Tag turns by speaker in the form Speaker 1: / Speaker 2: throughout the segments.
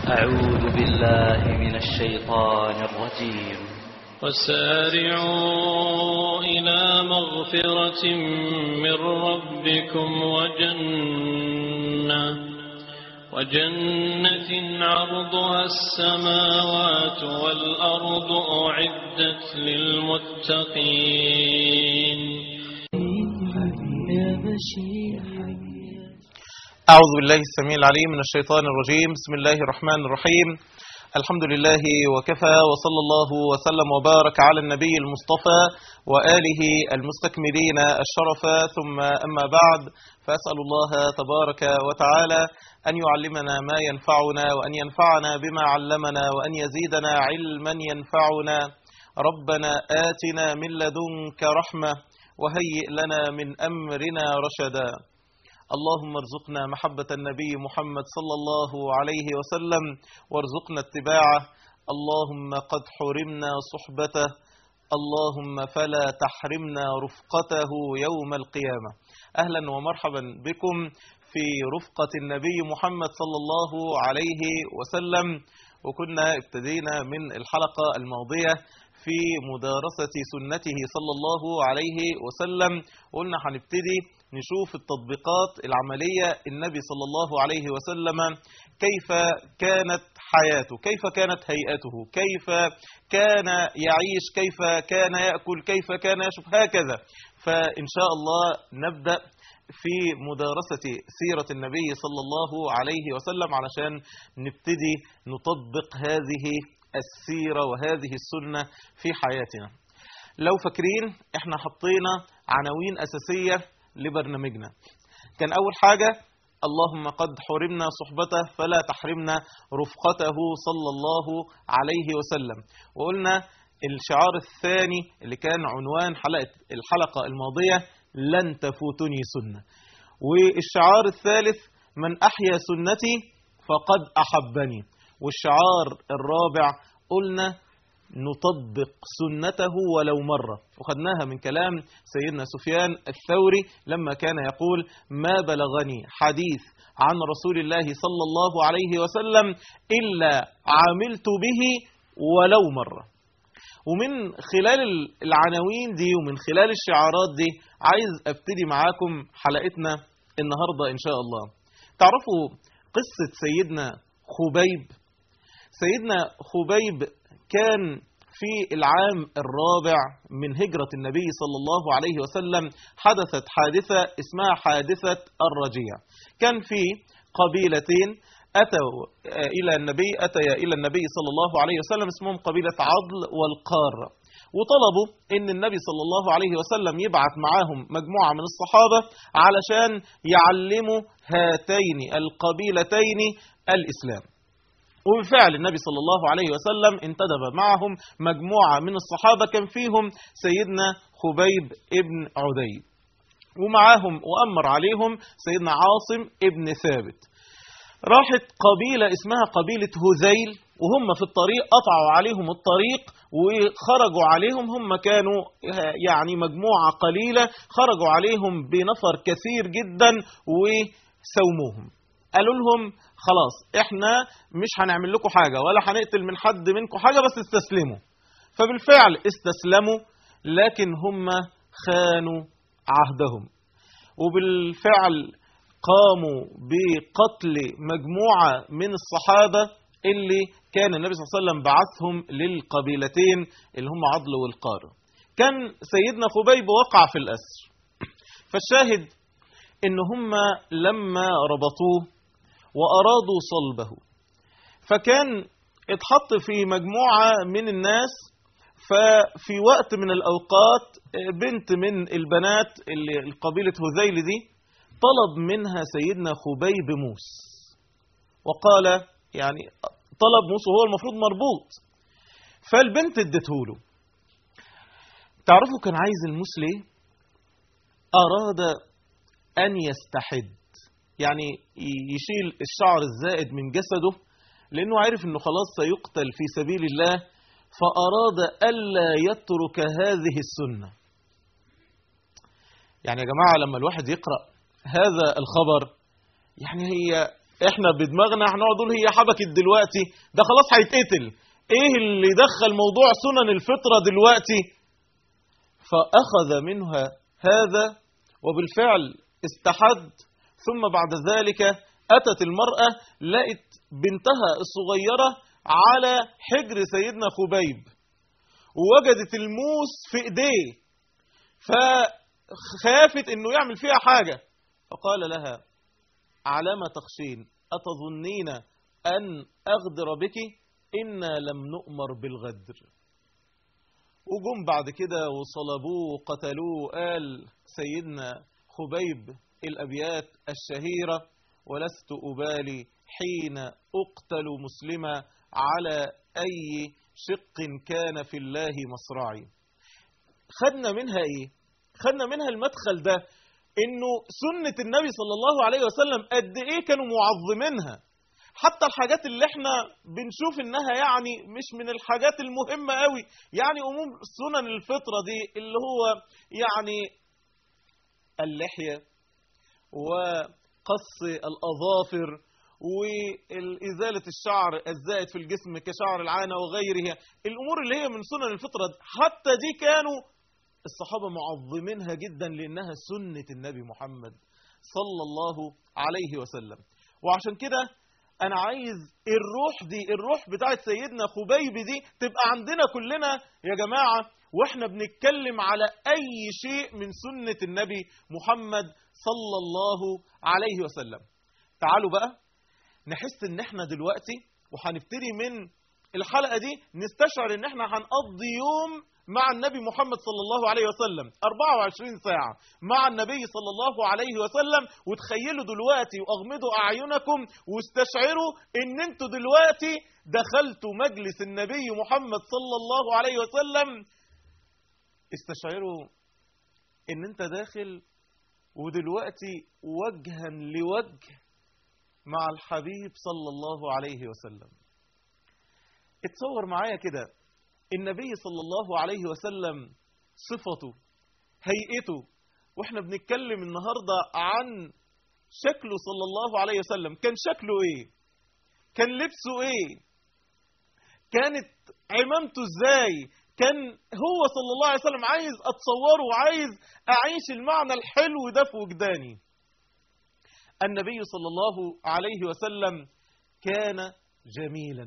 Speaker 1: أعوذ بالله من الشيطان الرجيم
Speaker 2: وسارعوا إلى مغفرة من ربكم وجنة وجنة عرضها السماوات والأرض أعدت للمتقين
Speaker 3: أعوذ بالله السميع العليم من الشيطان الرجيم بسم الله الرحمن الرحيم الحمد لله وكفى وصلى الله وسلم وبارك على النبي المصطفى وآله المستكملين الشرفا ثم أما بعد فأسأل الله تبارك وتعالى أن يعلمنا ما ينفعنا وأن ينفعنا بما علمنا وأن يزيدنا علما ينفعنا ربنا آتنا من لدنك رحمة وهيئ لنا من أمرنا رشدا اللهم ارزقنا محبة النبي محمد صلى الله عليه وسلم وارزقنا اتباعه اللهم قد حرمنا صحبته اللهم فلا تحرمنا رفقته يوم القيامة أهلا ومرحبا بكم في رفقة النبي محمد صلى الله عليه وسلم وكنا ابتدينا من الحلقة الماضية في مدارسة سنته صلى الله عليه وسلم قلنا هنبتدي نشوف التطبيقات العملية النبي صلى الله عليه وسلم كيف كانت حياته كيف كانت هيئته كيف كان يعيش كيف كان يأكل كيف كان يشرب هكذا فإن شاء الله نبدأ في مدارسة سيرة النبي صلى الله عليه وسلم علشان نبتدي نطبق هذه السيرة وهذه السنة في حياتنا لو فاكرين احنا حطينا عناوين أساسية لبرنامجنا كان أول حاجة اللهم قد حرمنا صحبته فلا تحرمنا رفقته صلى الله عليه وسلم وقلنا الشعار الثاني اللي كان عنوان حلقة الحلقة الماضية لن تفوتني سنة والشعار الثالث من أحيا سنتي فقد أحبني والشعار الرابع قلنا نطبق سنته ولو مرة وخدناها من كلام سيدنا سفيان الثوري لما كان يقول ما بلغني حديث عن رسول الله صلى الله عليه وسلم إلا عملت به ولو مرة ومن خلال العناوين دي ومن خلال الشعارات دي عايز ابتدي معاكم حلقتنا النهاردة إن شاء الله تعرفوا قصة سيدنا خبيب سيدنا خبيب كان في العام الرابع من هجرة النبي صلى الله عليه وسلم حدثت حادثة اسمها حادثة الرجيع كان في قبيلتين أتوا إلى النبي أتيا إلى النبي صلى الله عليه وسلم اسمهم قبيلة عضل والقار وطلبوا ان النبي صلى الله عليه وسلم يبعث معاهم مجموعة من الصحابة علشان يعلموا هاتين القبيلتين الإسلام وبالفعل النبي صلى الله عليه وسلم انتدب معهم مجموعة من الصحابة كان فيهم سيدنا خبيب ابن عدي ومعاهم وأمر عليهم سيدنا عاصم ابن ثابت راحت قبيلة اسمها قبيلة هذيل وهم في الطريق قطعوا عليهم الطريق وخرجوا عليهم هم كانوا يعني مجموعة قليلة خرجوا عليهم بنفر كثير جدا وسوموهم قالوا لهم خلاص احنا مش هنعمل لكم حاجة ولا هنقتل من حد منكم حاجة بس استسلموا فبالفعل استسلموا لكن هم خانوا عهدهم وبالفعل قاموا بقتل مجموعة من الصحابة اللي كان النبي صلى الله عليه وسلم بعثهم للقبيلتين اللي هم عضل والقار كان سيدنا خبيب وقع في الأسر فالشاهد ان هم لما ربطوه وأرادوا صلبه فكان اتحط في مجموعة من الناس ففي وقت من الأوقات بنت من البنات اللي القبيلة هذيل دي طلب منها سيدنا خبيب موس وقال يعني طلب موس وهو المفروض مربوط فالبنت ادته له تعرفوا كان عايز الموس ليه أراد أن يستحد يعني يشيل الشعر الزائد من جسده لأنه عارف أنه خلاص سيقتل في سبيل الله فأراد ألا يترك هذه السنة يعني يا جماعة لما الواحد يقرأ هذا الخبر يعني هي احنا بدماغنا هنقعد نقول هي حبكت دلوقتي ده خلاص هيتقتل ايه اللي دخل موضوع سنن الفطرة دلوقتي فأخذ منها هذا وبالفعل استحد ثم بعد ذلك أتت المرأة لقت بنتها الصغيرة على حجر سيدنا خبيب ووجدت الموس في ايديه فخافت انه يعمل فيها حاجة فقال لها على ما تخشين أتظنين أن أغدر بك إنا لم نؤمر بالغدر وجم بعد كده وصلبوه وقتلوه قال سيدنا خبيب الأبيات الشهيرة ولست أبالي حين أقتل مسلما على أي شق كان في الله مصرعي خدنا منها إيه؟ خدنا منها المدخل ده إنه سنة النبي صلى الله عليه وسلم قد إيه كانوا معظمينها حتى الحاجات اللي احنا بنشوف انها يعني مش من الحاجات المهمة قوي يعني امور سنن الفطرة دي اللي هو يعني اللحية وقص الأظافر وإزالة الشعر الزائد في الجسم كشعر العانة وغيرها الأمور اللي هي من سنن الفطرة حتى دي كانوا الصحابة معظمينها جدا لأنها سنة النبي محمد صلى الله عليه وسلم وعشان كده أنا عايز الروح دي الروح بتاعت سيدنا خبيب دي تبقى عندنا كلنا يا جماعة واحنا بنتكلم على أي شيء من سنة النبي محمد صلى الله عليه وسلم تعالوا بقى نحس ان احنا دلوقتي وهنبتدي من الحلقة دي نستشعر ان احنا هنقضي يوم مع النبي محمد صلى الله عليه وسلم 24 ساعة مع النبي صلى الله عليه وسلم وتخيلوا دلوقتي واغمضوا اعينكم واستشعروا ان انتوا دلوقتي دخلتوا مجلس النبي محمد صلى الله عليه وسلم استشعروا ان انت داخل ودلوقتي وجها لوجه مع الحبيب صلى الله عليه وسلم اتصور معايا كده النبي صلى الله عليه وسلم صفته هيئته واحنا بنتكلم النهاردة عن شكله صلى الله عليه وسلم كان شكله ايه كان لبسه ايه كانت عمامته ازاي كان هو صلى الله عليه وسلم عايز اتصوره وعايز اعيش المعنى الحلو ده في وجداني النبي صلى الله عليه وسلم كان جميلا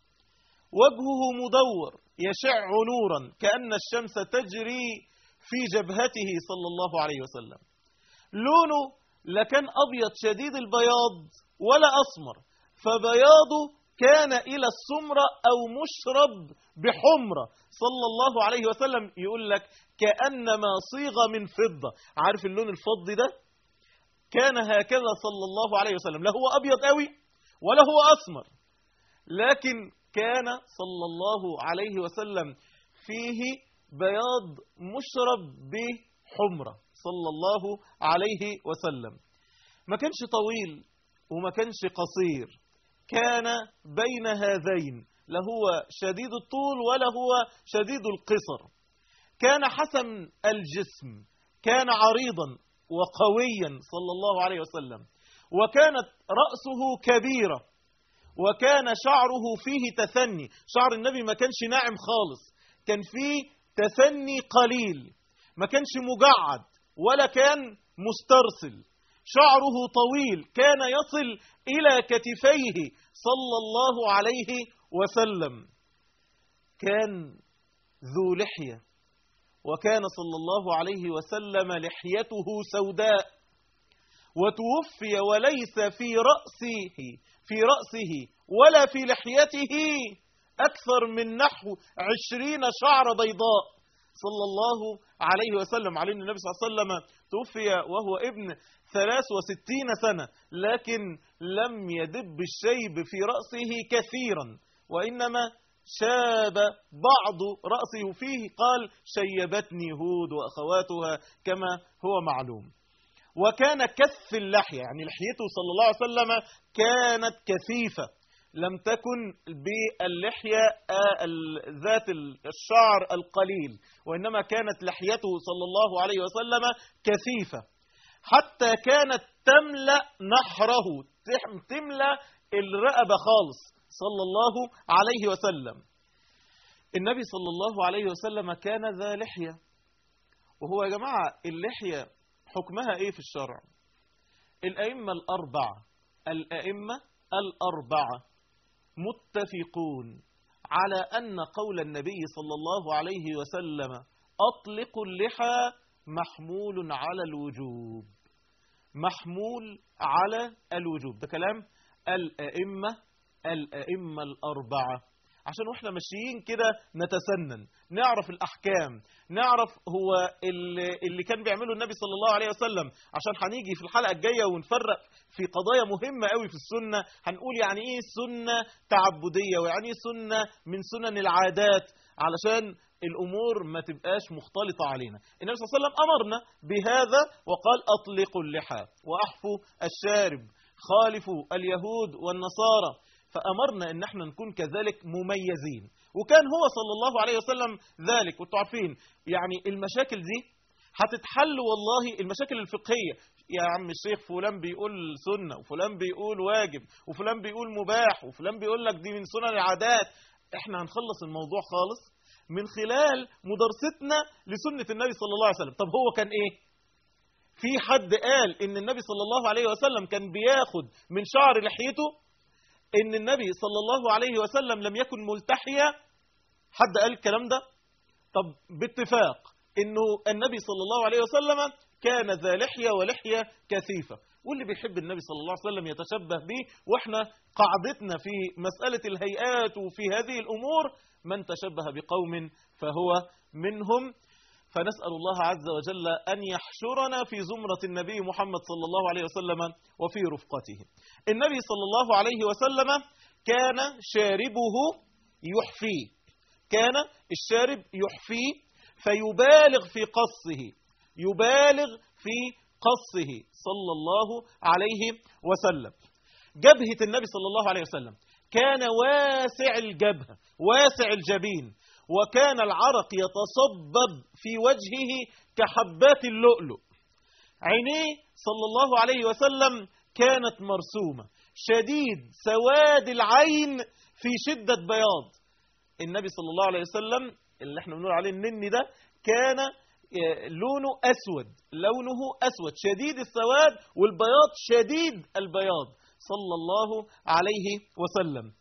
Speaker 3: وجهه مدور يشع نورا كأن الشمس تجري في جبهته صلى الله عليه وسلم لونه لكان أبيض شديد البياض ولا أسمر فبياضه كان إلى السمرة أو مشرب بحمرة صلى الله عليه وسلم يقول لك كأنما صيغ من فضة عارف اللون الفضي ده كان هكذا صلى الله عليه وسلم لا هو أبيض قوي ولا هو أسمر لكن كان صلى الله عليه وسلم فيه بياض مشرب بحمرة صلى الله عليه وسلم ما كانش طويل وما كانش قصير كان بين هذين لا هو شديد الطول ولا هو شديد القصر كان حسن الجسم كان عريضا وقويا صلى الله عليه وسلم وكانت رأسه كبيرة وكان شعره فيه تثني شعر النبي ما كانش ناعم خالص كان فيه تثني قليل ما كانش مجعد ولا كان مسترسل شعره طويل كان يصل إلى كتفيه صلى الله عليه وسلم كان ذو لحية وكان صلى الله عليه وسلم لحيته سوداء وتوفي وليس في رأسه في رأسه ولا في لحيته أكثر من نحو عشرين شعر بيضاء صلى الله عليه وسلم عليه النبي صلى الله عليه وسلم توفي وهو ابن ثلاث وستين سنة لكن لم يدب الشيب في رأسه كثيرا وإنما شاب بعض رأسه فيه قال شيبتني هود وأخواتها كما هو معلوم وكان كث اللحية يعني لحيته صلى الله عليه وسلم كانت كثيفة لم تكن باللحية ذات الشعر القليل وإنما كانت لحيته صلى الله عليه وسلم كثيفة حتى كانت تملأ نحره تح- تملأ الرقبة خالص صلى الله عليه وسلم النبي صلى الله عليه وسلم كان ذا لحية وهو يا جماعة اللحية حكمها ايه في الشرع الأئمة الأربعة الأئمة الأربعة متفقون على أن قول النبي صلى الله عليه وسلم أطلق اللحى محمول على الوجوب محمول على الوجوب ده كلام الأئمة الأئمة الأربعة عشان واحنا ماشيين كده نتسنن نعرف الأحكام نعرف هو اللي, اللي كان بيعمله النبي صلى الله عليه وسلم عشان هنيجي في الحلقة الجاية ونفرق في قضايا مهمة قوي في السنة هنقول يعني ايه سنة تعبدية ويعني ايه سنة من سنن العادات علشان الأمور ما تبقاش مختلطة علينا النبي صلى الله عليه وسلم أمرنا بهذا وقال أطلقوا اللحى وأحفوا الشارب خالفوا اليهود والنصارى فأمرنا ان احنا نكون كذلك مميزين وكان هو صلى الله عليه وسلم ذلك وانتوا عارفين يعني المشاكل دي هتتحل والله المشاكل الفقهية يا عم الشيخ فلان بيقول سنة وفلان بيقول واجب وفلان بيقول مباح وفلان بيقول لك دي من سنن العادات احنا هنخلص الموضوع خالص من خلال مدرستنا لسنة النبي صلى الله عليه وسلم طب هو كان ايه في حد قال ان النبي صلى الله عليه وسلم كان بياخد من شعر لحيته ان النبي صلى الله عليه وسلم لم يكن ملتحيا حد قال الكلام ده طب باتفاق انه النبي صلى الله عليه وسلم كان ذا لحية ولحية كثيفة واللي بيحب النبي صلى الله عليه وسلم يتشبه به واحنا قاعدتنا في مسألة الهيئات وفي هذه الأمور من تشبه بقوم فهو منهم فنسأل الله عز وجل أن يحشرنا في زمرة النبي محمد صلى الله عليه وسلم وفي رفقته النبي صلى الله عليه وسلم كان شاربه يحفيه كان الشارب يحفيه فيبالغ في قصه يبالغ في قصه صلى الله عليه وسلم جبهة النبي صلى الله عليه وسلم كان واسع الجبهة واسع الجبين وكان العرق يتصبب في وجهه كحبات اللؤلؤ عينيه صلى الله عليه وسلم كانت مرسومة شديد سواد العين في شدة بياض النبي صلى الله عليه وسلم اللي احنا بنقول عليه النني ده كان لونه أسود لونه أسود شديد السواد والبياض شديد البياض صلى الله عليه وسلم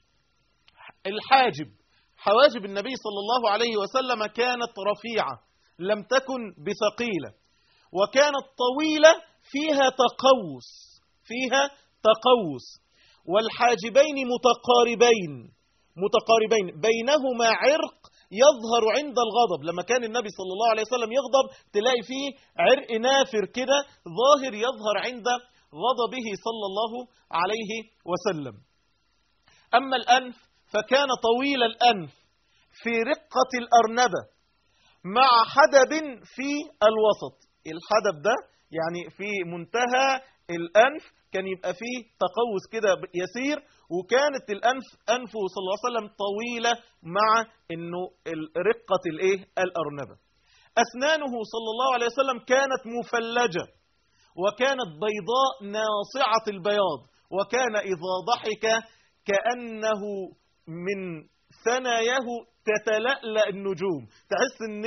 Speaker 3: الحاجب حواجب النبي صلى الله عليه وسلم كانت رفيعة لم تكن بثقيلة وكانت طويلة فيها تقوس فيها تقوس والحاجبين متقاربين متقاربين بينهما عرق يظهر عند الغضب لما كان النبي صلى الله عليه وسلم يغضب تلاقي فيه عرق نافر كده ظاهر يظهر عند غضبه صلى الله عليه وسلم أما الأنف فكان طويل الأنف في رقة الأرنبة مع حدب في الوسط الحدب ده يعني في منتهى الأنف كان يبقى فيه تقوس كده يسير وكانت الأنف أنفه صلى الله عليه وسلم طويلة مع إنه رقة الإيه الأرنبة أسنانه صلى الله عليه وسلم كانت مفلجة وكانت بيضاء ناصعة البياض وكان إذا ضحك كأنه من ثناياه تتلألأ النجوم تحس ان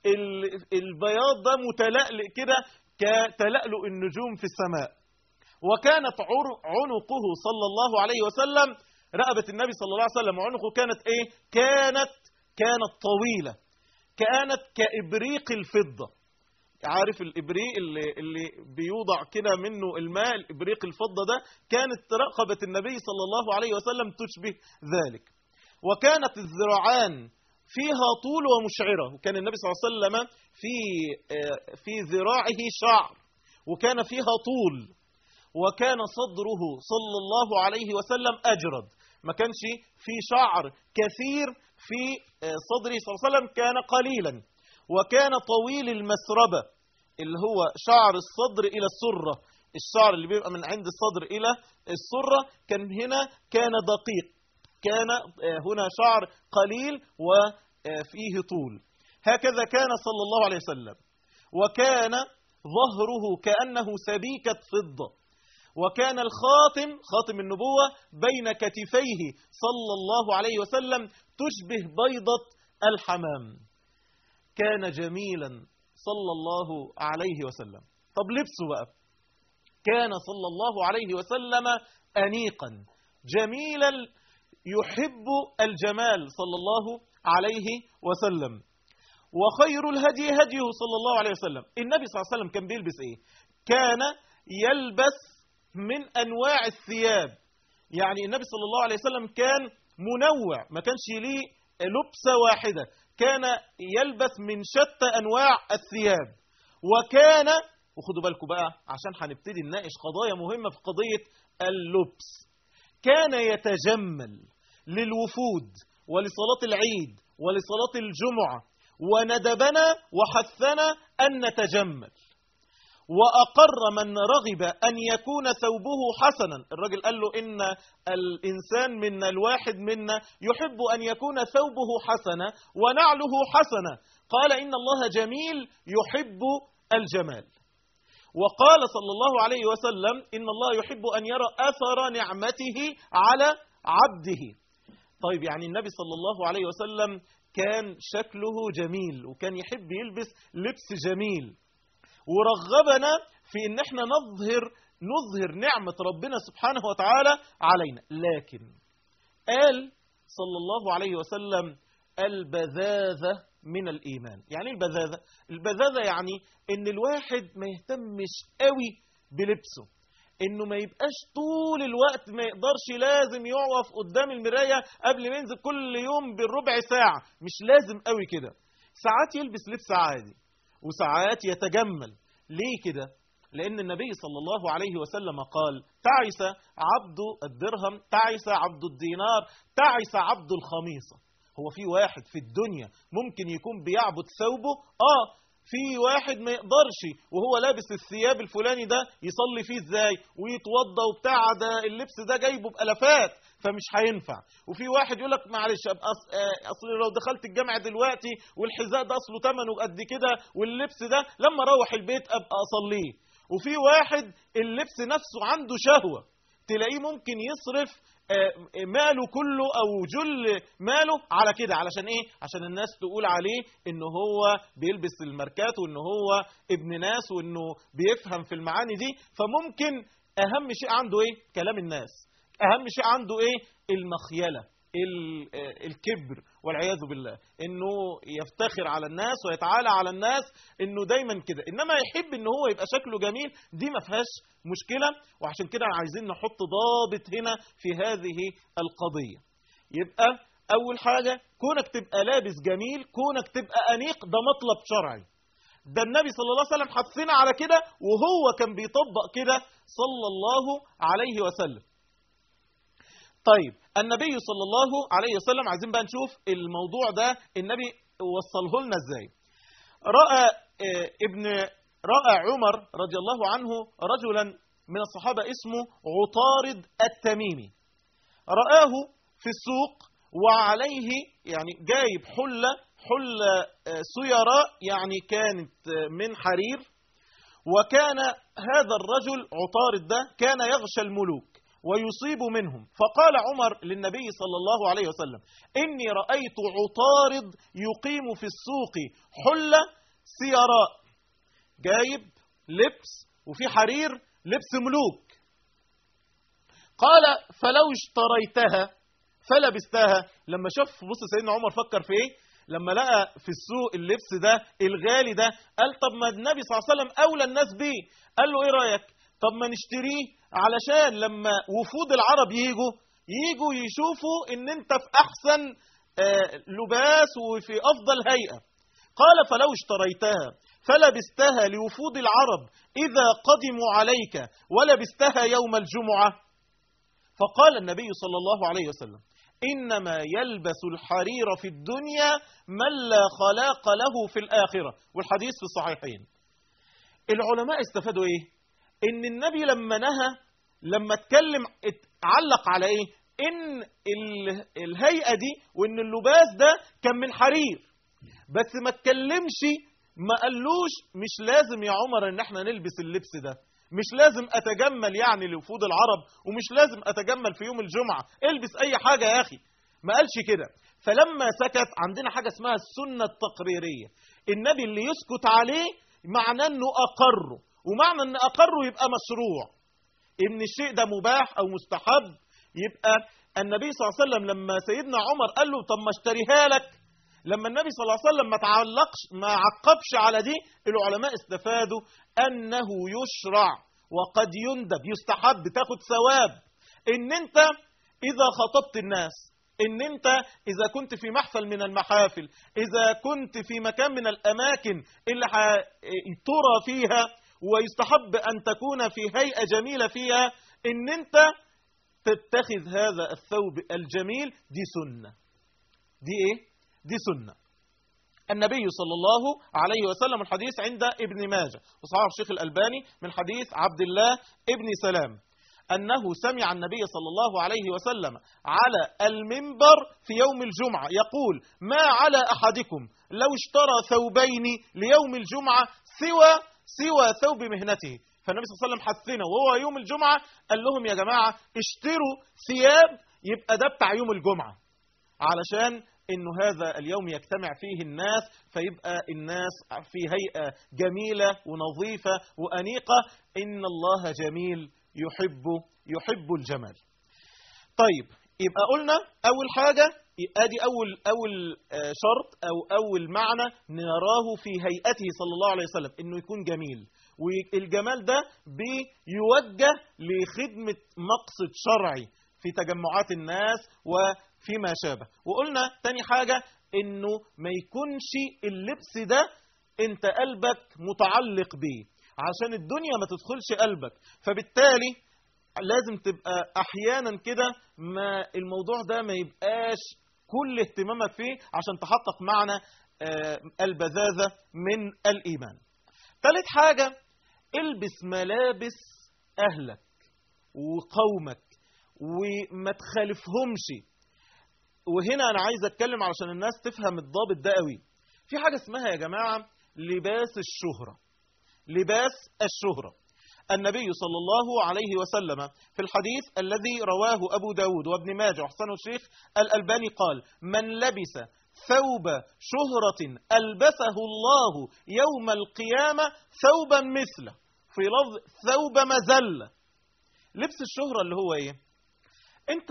Speaker 3: البياض ده متلألئ كده كتلألؤ النجوم في السماء وكانت عنقه صلى الله عليه وسلم رقبة النبي صلى الله عليه وسلم عنقه كانت ايه كانت كانت طويلة كانت كإبريق الفضة عارف الإبريق اللي, اللي بيوضع كده منه الماء الإبريق الفضة ده كانت رقبة النبي صلى الله عليه وسلم تشبه ذلك وكانت الذراعان فيها طول ومشعرة وكان النبي صلى الله عليه وسلم في في ذراعه شعر وكان فيها طول وكان صدره صلى الله عليه وسلم أجرد ما كانش في شعر كثير في صدره صلى الله عليه وسلم كان قليلا وكان طويل المسربة اللي هو شعر الصدر إلى السرة الشعر اللي بيبقى من عند الصدر إلى السرة كان هنا كان دقيق كان هنا شعر قليل وفيه طول هكذا كان صلى الله عليه وسلم وكان ظهره كأنه سبيكة فضة وكان الخاتم خاتم النبوة بين كتفيه صلى الله عليه وسلم تشبه بيضة الحمام كان جميلا صلى الله عليه وسلم طب لبسه بقى كان صلى الله عليه وسلم أنيقا جميلا يحب الجمال صلى الله عليه وسلم وخير الهدي هديه صلى الله عليه وسلم النبي صلى الله عليه وسلم كان بيلبس ايه كان يلبس من انواع الثياب يعني النبي صلى الله عليه وسلم كان منوع ما كانش ليه لبسة واحدة كان يلبس من شتى انواع الثياب وكان وخدوا بالكم بقى عشان هنبتدي نناقش قضايا مهمة في قضية اللبس كان يتجمل للوفود ولصلاة العيد ولصلاة الجمعة وندبنا وحثنا أن نتجمل وأقر من رغب أن يكون ثوبه حسنا الرجل قال له إن الإنسان منا الواحد منا يحب أن يكون ثوبه حسنا ونعله حسنا قال إن الله جميل يحب الجمال وقال صلى الله عليه وسلم إن الله يحب أن يرى أثر نعمته على عبده طيب يعني النبي صلى الله عليه وسلم كان شكله جميل وكان يحب يلبس لبس جميل ورغبنا في ان احنا نظهر نظهر نعمة ربنا سبحانه وتعالى علينا لكن قال صلى الله عليه وسلم البذاذة من الإيمان يعني إيه البذاذة البذاذة يعني ان الواحد ما يهتمش قوي بلبسه انه ما يبقاش طول الوقت ما يقدرش لازم يقف قدام المراية قبل ما ينزل كل يوم بالربع ساعة مش لازم قوي كده ساعات يلبس لبس عادي وساعات يتجمل ليه كده لأن النبي صلى الله عليه وسلم قال تعس عبد الدرهم تعس عبد الدينار تعس عبد الخميصة هو في واحد في الدنيا ممكن يكون بيعبد ثوبه آه في واحد ما يقدرش وهو لابس الثياب الفلاني ده يصلي فيه ازاي ويتوضى وبتاع ده اللبس ده جايبه بألفات فمش هينفع وفي واحد يقول لك معلش ابقى أص... آه، اصل لو دخلت الجامعه دلوقتي والحذاء ده اصله ثمنه قد كده واللبس ده لما اروح البيت ابقى اصليه وفي واحد اللبس نفسه عنده شهوه تلاقيه ممكن يصرف آه، ماله كله او جل ماله على كده علشان ايه عشان الناس تقول عليه ان هو بيلبس الماركات وان هو ابن ناس وانه بيفهم في المعاني دي فممكن اهم شيء عنده ايه كلام الناس اهم شيء عنده ايه المخيله ال- آه، الكبر والعياذ بالله انه يفتخر على الناس ويتعالى على الناس انه دايما كده انما يحب ان هو يبقى شكله جميل دي ما فيهاش مشكله وعشان كده عايزين نحط ضابط هنا في هذه القضيه يبقى اول حاجه كونك تبقى لابس جميل كونك تبقى انيق ده مطلب شرعي ده النبي صلى الله عليه وسلم حثنا على كده وهو كان بيطبق كده صلى الله عليه وسلم طيب النبي صلى الله عليه وسلم عايزين بقى نشوف الموضوع ده النبي وصله لنا ازاي راى آه، ابن راى عمر رضي الله عنه رجلا من الصحابه اسمه عطارد التميمي رآه في السوق وعليه يعني جايب حلة حلة آه، سيراء يعني كانت آه، من حرير وكان هذا الرجل عطارد ده كان يغشى الملوك ويصيب منهم فقال عمر للنبي صلى الله عليه وسلم إني رأيت عطارد يقيم في السوق حلة سيراء جايب لبس وفي حرير لبس ملوك قال فلو اشتريتها فلبستها لما شاف بص سيدنا عمر فكر في ايه لما لقى في السوق اللبس ده الغالي ده قال طب ما النبي صلى الله عليه وسلم اولى الناس بيه قال له ايه رايك طب ما نشتريه علشان لما وفود العرب يجوا يجوا يشوفوا ان انت في احسن آه، لباس وفي افضل هيئه قال فلو اشتريتها فلبستها لوفود العرب اذا قدموا عليك ولبستها يوم الجمعه فقال النبي صلى الله عليه وسلم إنما يلبس الحرير في الدنيا من لا خلاق له في الآخرة والحديث في الصحيحين العلماء استفادوا إيه إن النبي لما نهى لما اتكلم ات- علق على إيه إن ال- الهيئة دي وإن اللباس ده كان من حرير بس ما اتكلمش ما قالوش مش لازم يا عمر ان احنا نلبس اللبس ده مش لازم اتجمل يعني لوفود العرب ومش لازم اتجمل في يوم الجمعة البس اي حاجة يا اخي ما قالش كده فلما سكت عندنا حاجة اسمها السنة التقريرية النبي اللي يسكت عليه معناه انه اقره ومعنى ان اقره يبقى مشروع ان الشيء ده مباح او مستحب يبقى النبي صلى الله عليه وسلم لما سيدنا عمر قال له طب ما اشتريها لك لما النبي صلى الله عليه وسلم ما تعلقش ما عقبش على دي العلماء استفادوا انه يشرع وقد يندب يستحب تاخد ثواب ان انت اذا خطبت الناس ان انت اذا كنت في محفل من المحافل اذا كنت في مكان من الاماكن اللي ترى فيها ويستحب ان تكون في هيئة جميلة فيها ان انت تتخذ هذا الثوب الجميل دي سنة دي ايه دي سنة النبي صلى الله عليه وسلم الحديث عند ابن ماجه وصححه الشيخ الألباني من حديث عبد الله ابن سلام أنه سمع النبي صلى الله عليه وسلم على المنبر في يوم الجمعة يقول ما على أحدكم لو اشترى ثوبين ليوم الجمعة سوى سوى ثوب مهنته فالنبي صلى الله عليه وسلم حثنا وهو يوم الجمعة قال لهم يا جماعة اشتروا ثياب يبقى ده بتاع يوم الجمعة علشان انه هذا اليوم يجتمع فيه الناس فيبقى الناس في هيئة جميلة ونظيفة وأنيقة إن الله جميل يحب يحب الجمال طيب يبقى قلنا أول حاجة ادي اول اول شرط او اول معنى نراه في هيئته صلى الله عليه وسلم انه يكون جميل والجمال ده بيوجه لخدمة مقصد شرعي في تجمعات الناس وفيما شابه وقلنا تاني حاجة انه ما يكونش اللبس ده انت قلبك متعلق بيه عشان الدنيا ما تدخلش قلبك فبالتالي لازم تبقى احيانا كده ما الموضوع ده ما يبقاش كل اهتمامك فيه عشان تحقق معنى البذاذة من الإيمان ثالث حاجة البس ملابس أهلك وقومك وما تخالفهمش وهنا أنا عايز أتكلم علشان الناس تفهم الضابط ده قوي في حاجة اسمها يا جماعة لباس الشهرة لباس الشهرة النبي صلى الله عليه وسلم في الحديث الذي رواه أبو داود وابن ماجه وحسن الشيخ الألباني قال من لبس ثوب شهرة ألبسه الله يوم القيامة ثوبا مثله في لفظ ثوب مزلة لبس الشهرة اللي هو ايه انت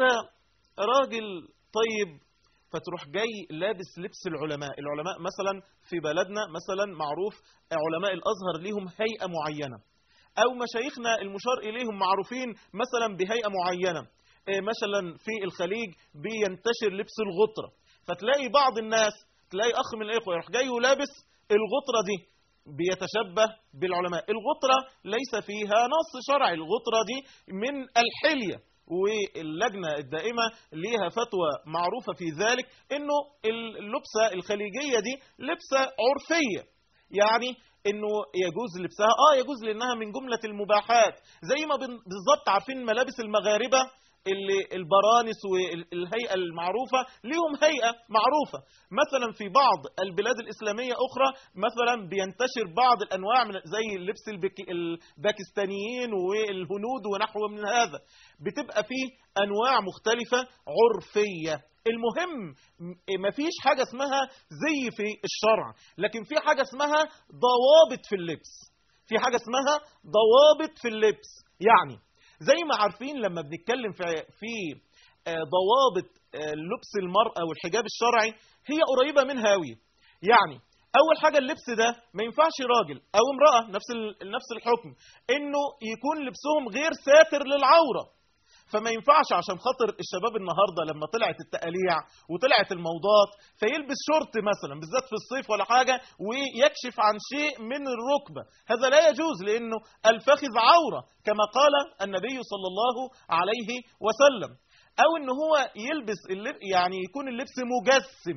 Speaker 3: راجل طيب فتروح جاي لابس لبس العلماء العلماء مثلا في بلدنا مثلا معروف علماء الأزهر ليهم هيئة معينة أو مشايخنا المشار إليهم معروفين مثلا بهيئة معينة مثلا في الخليج بينتشر لبس الغطرة فتلاقي بعض الناس تلاقي أخ من الإخوة يروح جاي ولابس الغطرة دي بيتشبه بالعلماء الغطرة ليس فيها نص شرعي الغطرة دي من الحلية واللجنة الدائمة ليها فتوى معروفة في ذلك انه اللبسة الخليجية دي لبسة عرفية يعني انه يجوز لبسها اه يجوز لانها من جملة المباحات زي ما بالظبط عارفين ملابس المغاربة اللي البرانس والهيئة المعروفة ليهم هيئة معروفة مثلا في بعض البلاد الإسلامية أخرى مثلا بينتشر بعض الأنواع من زي اللبس الباكستانيين والهنود ونحو من هذا بتبقى فيه أنواع مختلفة عرفية المهم مفيش حاجة اسمها زي في الشرع لكن في حاجة اسمها ضوابط في اللبس في حاجة اسمها ضوابط في اللبس يعني زي ما عارفين لما بنتكلم في في ضوابط لبس المرأة والحجاب الشرعي هي قريبة منها قوي يعني أول حاجة اللبس ده ما ينفعش راجل أو امرأة نفس نفس الحكم إنه يكون لبسهم غير ساتر للعورة فما ينفعش عشان خاطر الشباب النهاردة لما طلعت التقاليع وطلعت الموضات فيلبس شورت مثلا بالذات في الصيف ولا حاجة ويكشف عن شيء من الركبة هذا لا يجوز لأنه الفخذ عورة كما قال النبي صلى الله عليه وسلم او ان هو يلبس اللب يعني يكون اللبس مجسم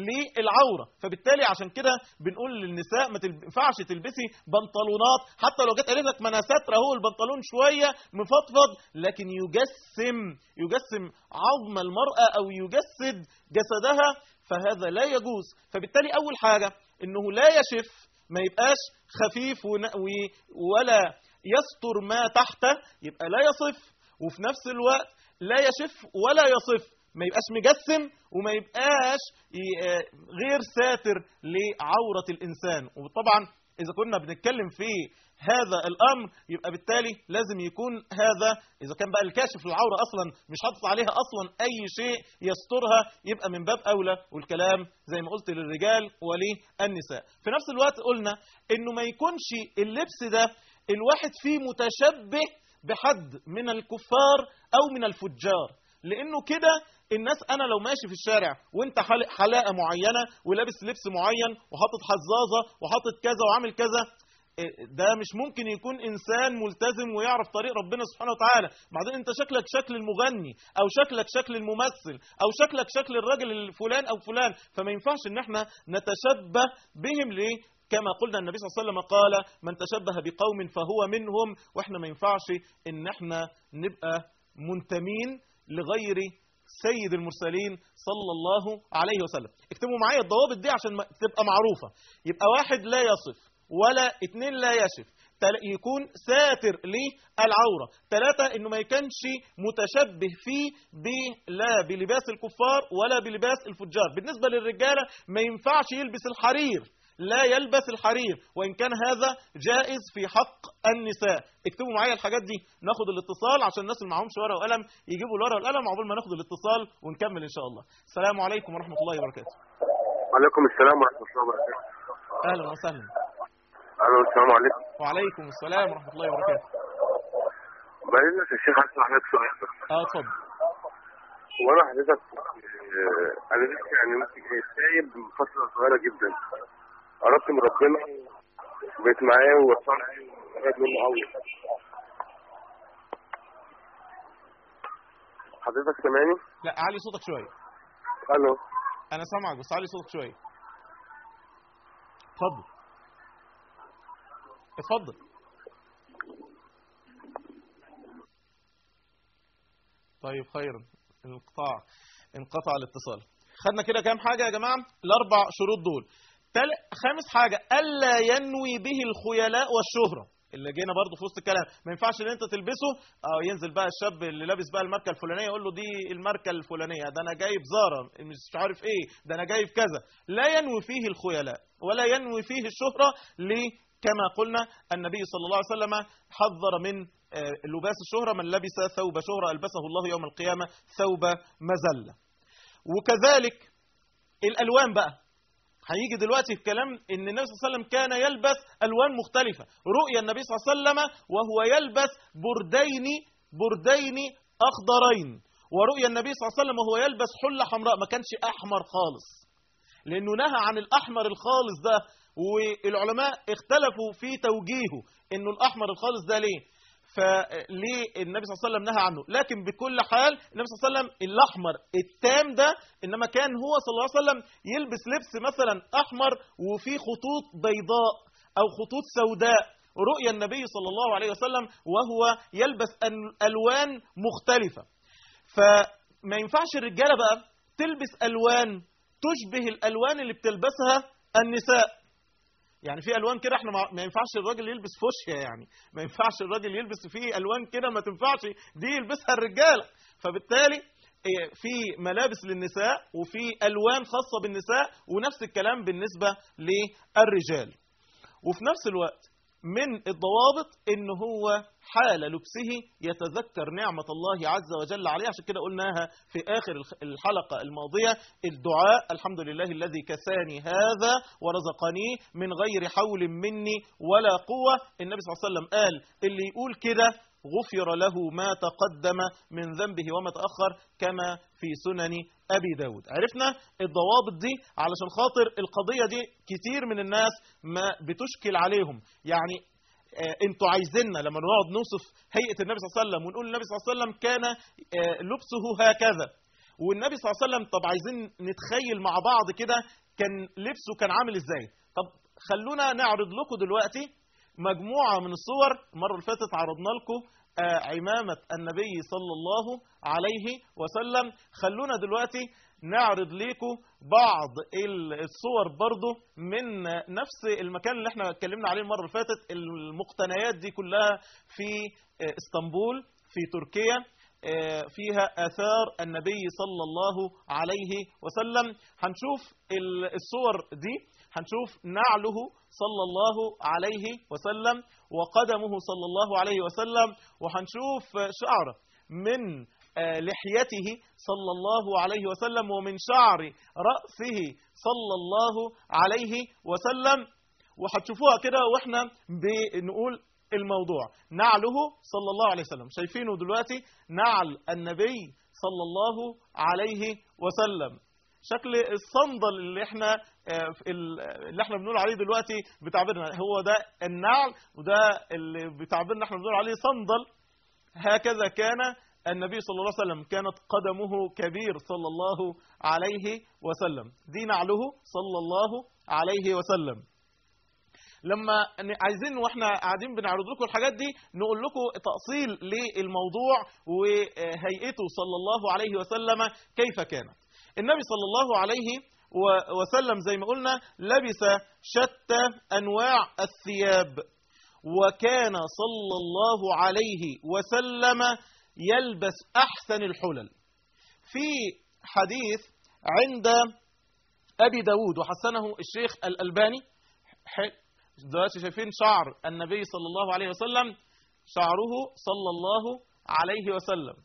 Speaker 3: للعوره فبالتالي عشان كده بنقول للنساء ما ينفعش تلبسي بنطلونات حتى لو جت قالت لك ما انا ساتره اهو البنطلون شويه مفضفض لكن يجسم يجسم عظم المراه او يجسد جسدها فهذا لا يجوز فبالتالي اول حاجه انه لا يشف ما يبقاش خفيف ون- و- ولا يستر ما تحته يبقى لا يصف وفي نفس الوقت لا يشف ولا يصف ما يبقاش مجسم وما يبقاش ي- آه غير ساتر لعورة الإنسان وطبعا إذا كنا بنتكلم في هذا الأمر يبقى بالتالي لازم يكون هذا إذا كان بقى الكاشف للعورة أصلا مش حاطط عليها أصلا أي شيء يسترها يبقى من باب أولى والكلام زي ما قلت للرجال وللنساء في نفس الوقت قلنا إنه ما يكونش اللبس ده الواحد فيه متشبه بحد من الكفار أو من الفجار لانه كده الناس انا لو ماشي في الشارع وانت حلق حلاقه معينه ولابس لبس معين وحاطط حزازه وحاطط كذا وعامل كذا إيه، ده مش ممكن يكون انسان ملتزم ويعرف طريق ربنا سبحانه وتعالى بعدين انت شكلك شكل المغني او شكلك شكل الممثل او شكلك شكل الراجل الفلان او فلان فما ينفعش ان احنا نتشبه بهم ليه كما قلنا النبي صلى الله عليه وسلم قال من تشبه بقوم فهو منهم واحنا ما ينفعش ان احنا نبقى منتمين لغير سيد المرسلين صلى الله عليه وسلم اكتبوا معايا الضوابط دي عشان ما- تبقى معروفة يبقى واحد لا يصف ولا اتنين لا يشف تل- يكون ساتر للعورة ثلاثة انه ما يكونش متشبه فيه ب- لا بلباس الكفار ولا بلباس الفجار بالنسبة للرجالة ما ينفعش يلبس الحرير لا يلبس الحرير وإن كان هذا جائز في حق النساء اكتبوا معايا الحاجات دي ناخد الاتصال عشان الناس اللي معهمش ورقة وقلم يجيبوا الورقة والقلم عقبال ما ناخد الاتصال ونكمل إن شاء الله السلام عليكم ورحمة الله وبركاته
Speaker 4: وعليكم السلام ورحمة الله وبركاته
Speaker 3: أهلا وسهلا
Speaker 4: ألو السلام عليكم
Speaker 3: وعليكم السلام ورحمة الله وبركاته
Speaker 4: بعدين يا شيخ عايز أسأل حضرتك سؤال بس
Speaker 3: اه اتفضل
Speaker 4: هو أنا حضرتك آه، أنا لسه يعني ممكن سايب من فترة صغيرة جدا قربت من ربنا بقيت معاه ووصلت قريب منه أوي حضرتك سامعني؟
Speaker 3: لا علي صوتك شوية
Speaker 4: ألو
Speaker 3: أنا سامعك بس علي صوتك شوية اتفضل اتفضل طيب خيرا انقطاع انقطع الاتصال خدنا كده كام حاجة يا جماعة الأربع شروط دول تل... خامس حاجة ألا ينوي به الخيلاء والشهرة اللي جينا برضو في وسط الكلام ما ينفعش ان انت تلبسه اه ينزل بقى الشاب اللي لابس بقى الماركه الفلانيه يقول له دي الماركه الفلانيه ده انا جايب زارا مش عارف ايه ده انا جايب كذا لا ينوي فيه الخيلاء ولا ينوي فيه الشهره ليه كما قلنا النبي صلى الله عليه وسلم حذر من آه، لباس الشهره من لبس ثوب شهره البسه الله يوم القيامه ثوب مذله وكذلك الالوان بقى هيجي دلوقتي في كلام ان النبي صلى الله عليه وسلم كان يلبس الوان مختلفه رؤيا النبي صلى الله عليه وسلم وهو يلبس بردين بردين اخضرين ورؤيا النبي صلى الله عليه وسلم وهو يلبس حله حمراء ما كانش احمر خالص لانه نهى عن الاحمر الخالص ده والعلماء اختلفوا في توجيهه انه الاحمر الخالص ده ليه فليه النبي صلى الله عليه وسلم نهى عنه لكن بكل حال النبي صلى الله عليه وسلم الاحمر التام ده انما كان هو صلى الله عليه وسلم يلبس لبس مثلا احمر وفيه خطوط بيضاء او خطوط سوداء رؤيا النبي صلى الله عليه وسلم وهو يلبس أن- الوان مختلفه فما ينفعش الرجاله بقى تلبس الوان تشبه الالوان اللي بتلبسها النساء يعني في الوان كده احنا ما ما ينفعش الراجل يلبس فوشيا يعني ما ينفعش الراجل يلبس فيه الوان كده ما تنفعش دي يلبسها الرجاله فبالتالي إيه، في ملابس للنساء وفي الوان خاصه بالنساء ونفس الكلام بالنسبه للرجال وفي نفس الوقت من الضوابط ان هو حال لبسه يتذكر نعمة الله عز وجل عليه عشان كده قلناها في آخر الخ- الحلقة الماضية الدعاء الحمد لله الذي كساني هذا ورزقني من غير حول مني ولا قوة النبي صلى الله عليه وسلم قال اللي يقول كده غفر له ما تقدم من ذنبه وما تأخر كما في سنن أبي داود عرفنا الضوابط دي علشان خاطر القضية دي كتير من الناس ما بتشكل عليهم يعني آه، انتوا عايزيننا لما نقعد نوصف هيئة النبي صلى الله عليه وسلم ونقول النبي صلى الله عليه وسلم كان آه، لبسه هكذا والنبي صلى الله عليه وسلم طب عايزين نتخيل مع بعض كده كان لبسه كان عامل ازاي طب خلونا نعرض لكم دلوقتي مجموعة من الصور المرة اللي فاتت عرضنا لكم آه، عمامة النبي صلى الله عليه وسلم خلونا دلوقتي نعرض لكم بعض ال- الصور برضو من نفس المكان اللي احنا اتكلمنا عليه المرة اللي فاتت المقتنيات دي كلها في آه، اسطنبول في تركيا آه، فيها آثار النبي صلى الله عليه وسلم هنشوف ال- الصور دي هنشوف نعله صلى الله عليه وسلم وقدمه صلى الله عليه وسلم وهنشوف شعر من آه، لحيته صلى الله عليه وسلم ومن شعر رأسه صلى الله عليه وسلم وهتشوفوها كده واحنا بنقول الموضوع نعله صلى الله عليه وسلم شايفينه دلوقتي نعل النبي صلى الله عليه وسلم شكل الصندل اللي احنا آه، في ال- اللي احنا بنقول عليه دلوقتي بتعبيرنا هو ده النعل وده اللي بتعبيرنا احنا بنقول عليه صندل هكذا كان النبي صلى الله عليه وسلم كانت قدمه كبير صلى الله عليه وسلم دي نعله صلى الله عليه وسلم لما ن- عايزين واحنا قاعدين بنعرض لكم الحاجات دي نقول لكم تأصيل للموضوع وهيئته صلى الله عليه وسلم كيف كانت النبي صلى الله عليه و- وسلم زي ما قلنا لبس شتى أنواع الثياب وكان صلى الله عليه وسلم يلبس أحسن الحلل في حديث عند أبي داود وحسنه الشيخ الألباني ح- دلوقتي شايفين شعر النبي صلى الله عليه وسلم شعره صلى الله عليه وسلم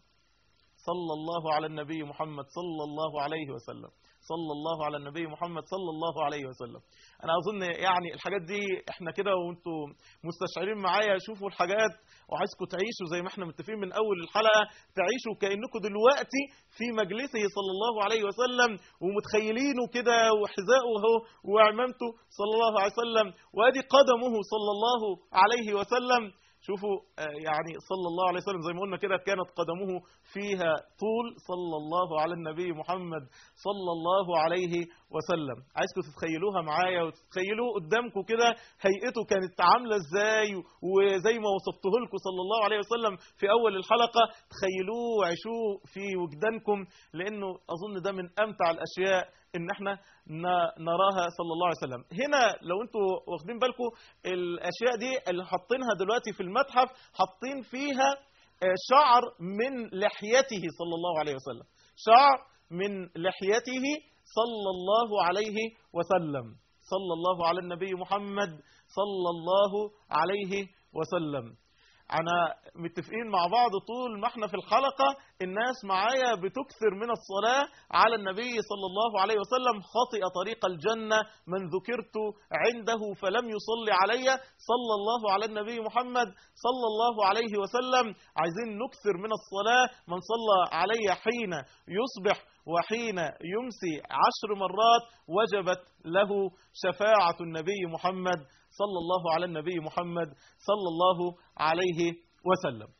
Speaker 3: صلى الله على النبي محمد صلى الله عليه وسلم صلى الله على النبي محمد صلى الله عليه وسلم انا اظن يعني الحاجات دي احنا كده وانتم مستشعرين معايا شوفوا الحاجات وعايزكم تعيشوا زي ما احنا متفقين من اول الحلقه تعيشوا كانكم دلوقتي في مجلسه صلى الله عليه وسلم ومتخيلينه كده وحذاءه اهو وعمامته صلى الله عليه وسلم وادي قدمه صلى الله عليه وسلم شوفوا آه، يعني صلى الله عليه وسلم زي ما قلنا كده كانت قدمه فيها طول صلى الله على النبي محمد صلى الله عليه وسلم عايزكم تتخيلوها معايا وتتخيلوه قدامكم كده هيئته كانت عاملة ازاي وزي ما وصفته لكم صلى الله عليه وسلم في أول الحلقة تخيلوه وعيشوه في وجدانكم لأنه أظن ده من أمتع الأشياء ان احنا ن- نراها صلى الله عليه وسلم هنا لو انتوا واخدين بالكم الاشياء دي اللي حاطينها دلوقتي في المتحف حاطين فيها آه، شعر من لحيته صلى الله عليه وسلم شعر من لحيته صلى الله عليه وسلم صلى الله على النبي محمد صلى الله عليه وسلم انا متفقين مع بعض طول ما احنا في الحلقة الناس معايا بتكثر من الصلاة على النبي صلى الله عليه وسلم خطئ طريق الجنة من ذكرت عنده فلم يصلي علي صلى الله على النبي محمد صلى الله عليه وسلم عايزين نكثر من الصلاة من صلى علي حين يصبح وحين يمسي عشر مرات وجبت له شفاعة النبي محمد صلى الله على النبي محمد صلى الله عليه وسلم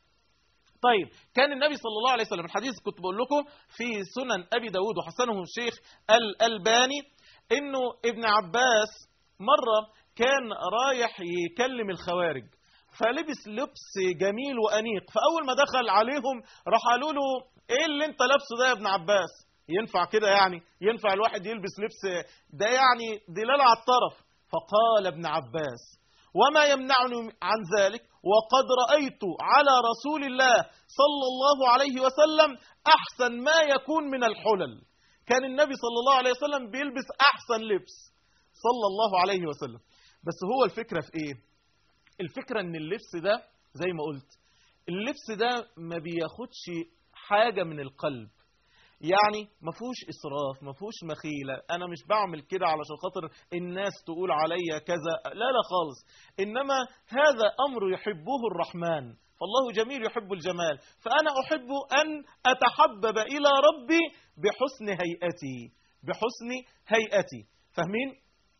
Speaker 3: طيب كان النبي صلى الله عليه وسلم الحديث كنت بقول لكم في سنن أبي داود وحسنه الشيخ الألباني إنه ابن عباس مرة كان رايح يكلم الخوارج فلبس لبس جميل وأنيق فأول ما دخل عليهم راح قالوا له إيه اللي أنت لابسه ده يا ابن عباس ينفع كده يعني ينفع الواحد يلبس لبس ده يعني دلالة على الطرف فقال ابن عباس وما يمنعني عن ذلك وقد رأيت على رسول الله صلى الله عليه وسلم أحسن ما يكون من الحلل كان النبي صلى الله عليه وسلم بيلبس أحسن لبس صلى الله عليه وسلم بس هو الفكرة في إيه الفكرة إن اللبس ده زي ما قلت اللبس ده ما بياخدش حاجة من القلب يعني ما فيهوش اسراف ما فيهوش مخيله انا مش بعمل كده علشان خاطر الناس تقول عليا كذا لا لا خالص انما هذا امر يحبه الرحمن فالله جميل يحب الجمال فانا احب ان اتحبب الى ربي بحسن هيئتي بحسن هيئتي فاهمين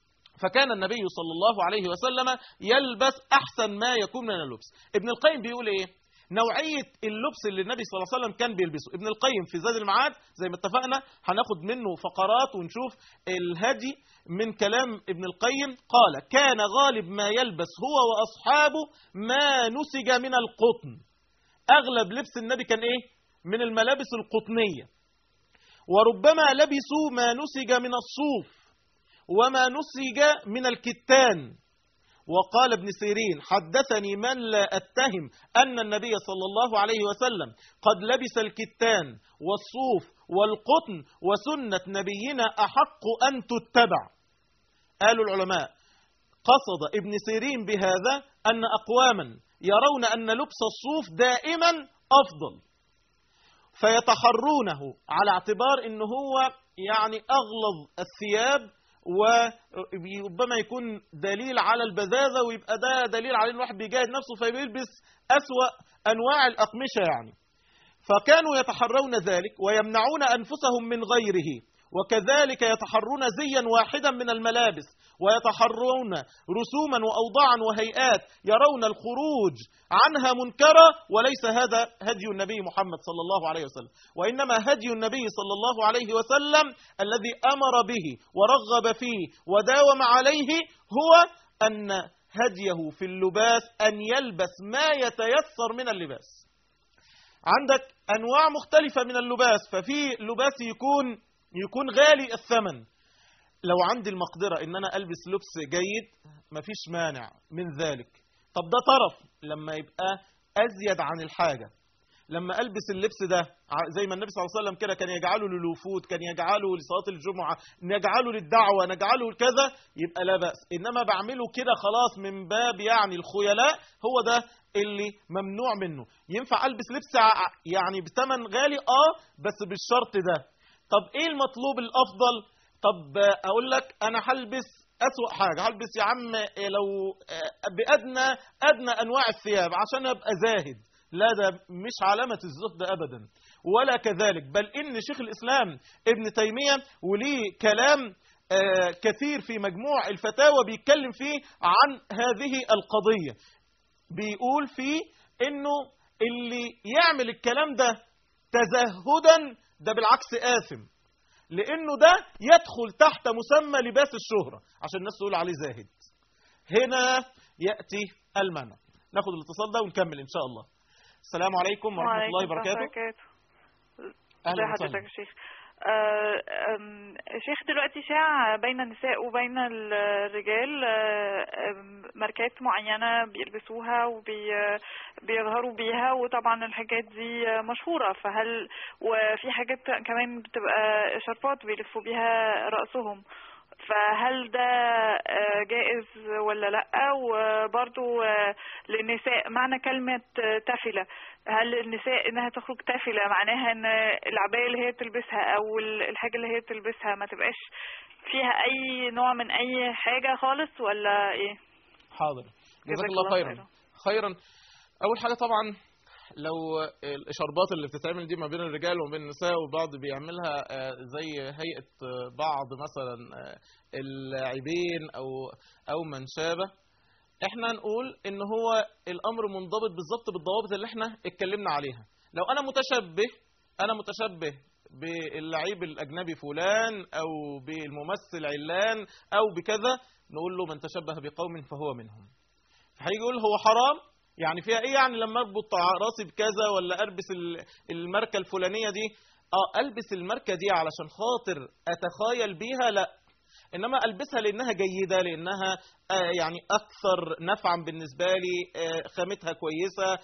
Speaker 3: فكان النبي صلى الله عليه وسلم يلبس احسن ما يكون من اللبس ابن القيم بيقول ايه نوعية اللبس اللي النبي صلى الله عليه وسلم كان بيلبسه ابن القيم في زاد المعاد زي ما اتفقنا هناخد منه فقرات ونشوف الهدي من كلام ابن القيم قال كان غالب ما يلبس هو وأصحابه ما نسج من القطن أغلب لبس النبي كان إيه من الملابس القطنية وربما لبسوا ما نسج من الصوف وما نسج من الكتان وقال ابن سيرين حدثني من لا أتهم أن النبي صلى الله عليه وسلم قد لبس الكتان والصوف والقطن وسنة نبينا أحق أن تتبع قالوا العلماء قصد ابن سيرين بهذا أن أقواما يرون أن لبس الصوف دائما أفضل فيتحرونه على اعتبار أنه هو يعني أغلظ الثياب وربما يكون دليل على البذاذة ويبقى ده دليل على ان الواحد بيجاهد نفسه فبيلبس أسوأ أنواع الأقمشة يعني فكانوا يتحرون ذلك ويمنعون أنفسهم من غيره وكذلك يتحرون زيا واحدا من الملابس ويتحرون رسوما وأوضاعا وهيئات يرون الخروج عنها منكرة وليس هذا هدي النبي محمد صلى الله عليه وسلم وإنما هدي النبي صلى الله عليه وسلم الذي أمر به ورغب فيه وداوم عليه هو أن هديه في اللباس أن يلبس ما يتيسر من اللباس عندك أنواع مختلفة من اللباس ففي لباس يكون يكون غالي الثمن لو عندي المقدرة ان انا البس لبس جيد مفيش مانع من ذلك طب ده طرف لما يبقى ازيد عن الحاجة لما البس اللبس ده زي ما النبي صلى الله عليه وسلم كده كان يجعله للوفود كان يجعله لصلاه الجمعه نجعله للدعوه نجعله لكذا يبقى لا باس انما بعمله كده خلاص من باب يعني الخيلاء هو ده اللي ممنوع منه ينفع البس لبس يعني بثمن غالي اه بس بالشرط ده طب ايه المطلوب الافضل طب اقول لك انا هلبس اسوأ حاجة هلبس يا عم لو بأدنى أدنى أنواع الثياب عشان أبقى زاهد لا ده مش علامة الزهد أبدا ولا كذلك بل إن شيخ الإسلام ابن تيمية وليه كلام كثير في مجموع الفتاوى بيتكلم فيه عن هذه القضية بيقول فيه إنه اللي يعمل الكلام ده تزهدا ده بالعكس آثم لأنه ده يدخل تحت مسمى لباس الشهرة عشان الناس تقول عليه زاهد هنا يأتي المنع ناخد الاتصال ده ونكمل إن شاء الله السلام عليكم ورحمة الله وبركاته
Speaker 5: أهلا حضرتك يا شيخ آه شيخ دلوقتي شاع بين النساء وبين الرجال آه ماركات معينة بيلبسوها وبيظهروا بيها وطبعا الحاجات دي مشهورة فهل وفي حاجات كمان بتبقى شربات بيلفوا بيها رأسهم فهل ده جائز ولا لا وبرضو للنساء معنى كلمة تافلة هل النساء انها تخرج تافلة معناها ان العباية اللي هي تلبسها او الحاجة اللي هي تلبسها ما تبقاش فيها اي نوع من اي حاجة خالص ولا ايه
Speaker 3: حاضر جزاك الله خيرا خيرا اول حاجة طبعا لو الاشاربات اللي بتتعمل دي ما بين الرجال وما بين النساء وبعض بيعملها زي هيئه بعض مثلا اللاعبين او او من شابه احنا نقول ان هو الامر منضبط بالظبط بالضوابط اللي احنا اتكلمنا عليها لو انا متشبه انا متشبه باللعيب الاجنبي فلان او بالممثل علان او بكذا نقول له من تشبه بقوم فهو منهم هيجي يقول هو حرام يعني فيها ايه يعني لما اربط راسي بكذا ولا البس الماركه الفلانيه دي اه البس الماركه دي علشان خاطر اتخيل بيها لا انما البسها لانها جيده لانها آه يعني اكثر نفعا بالنسبه لي آه خامتها كويسه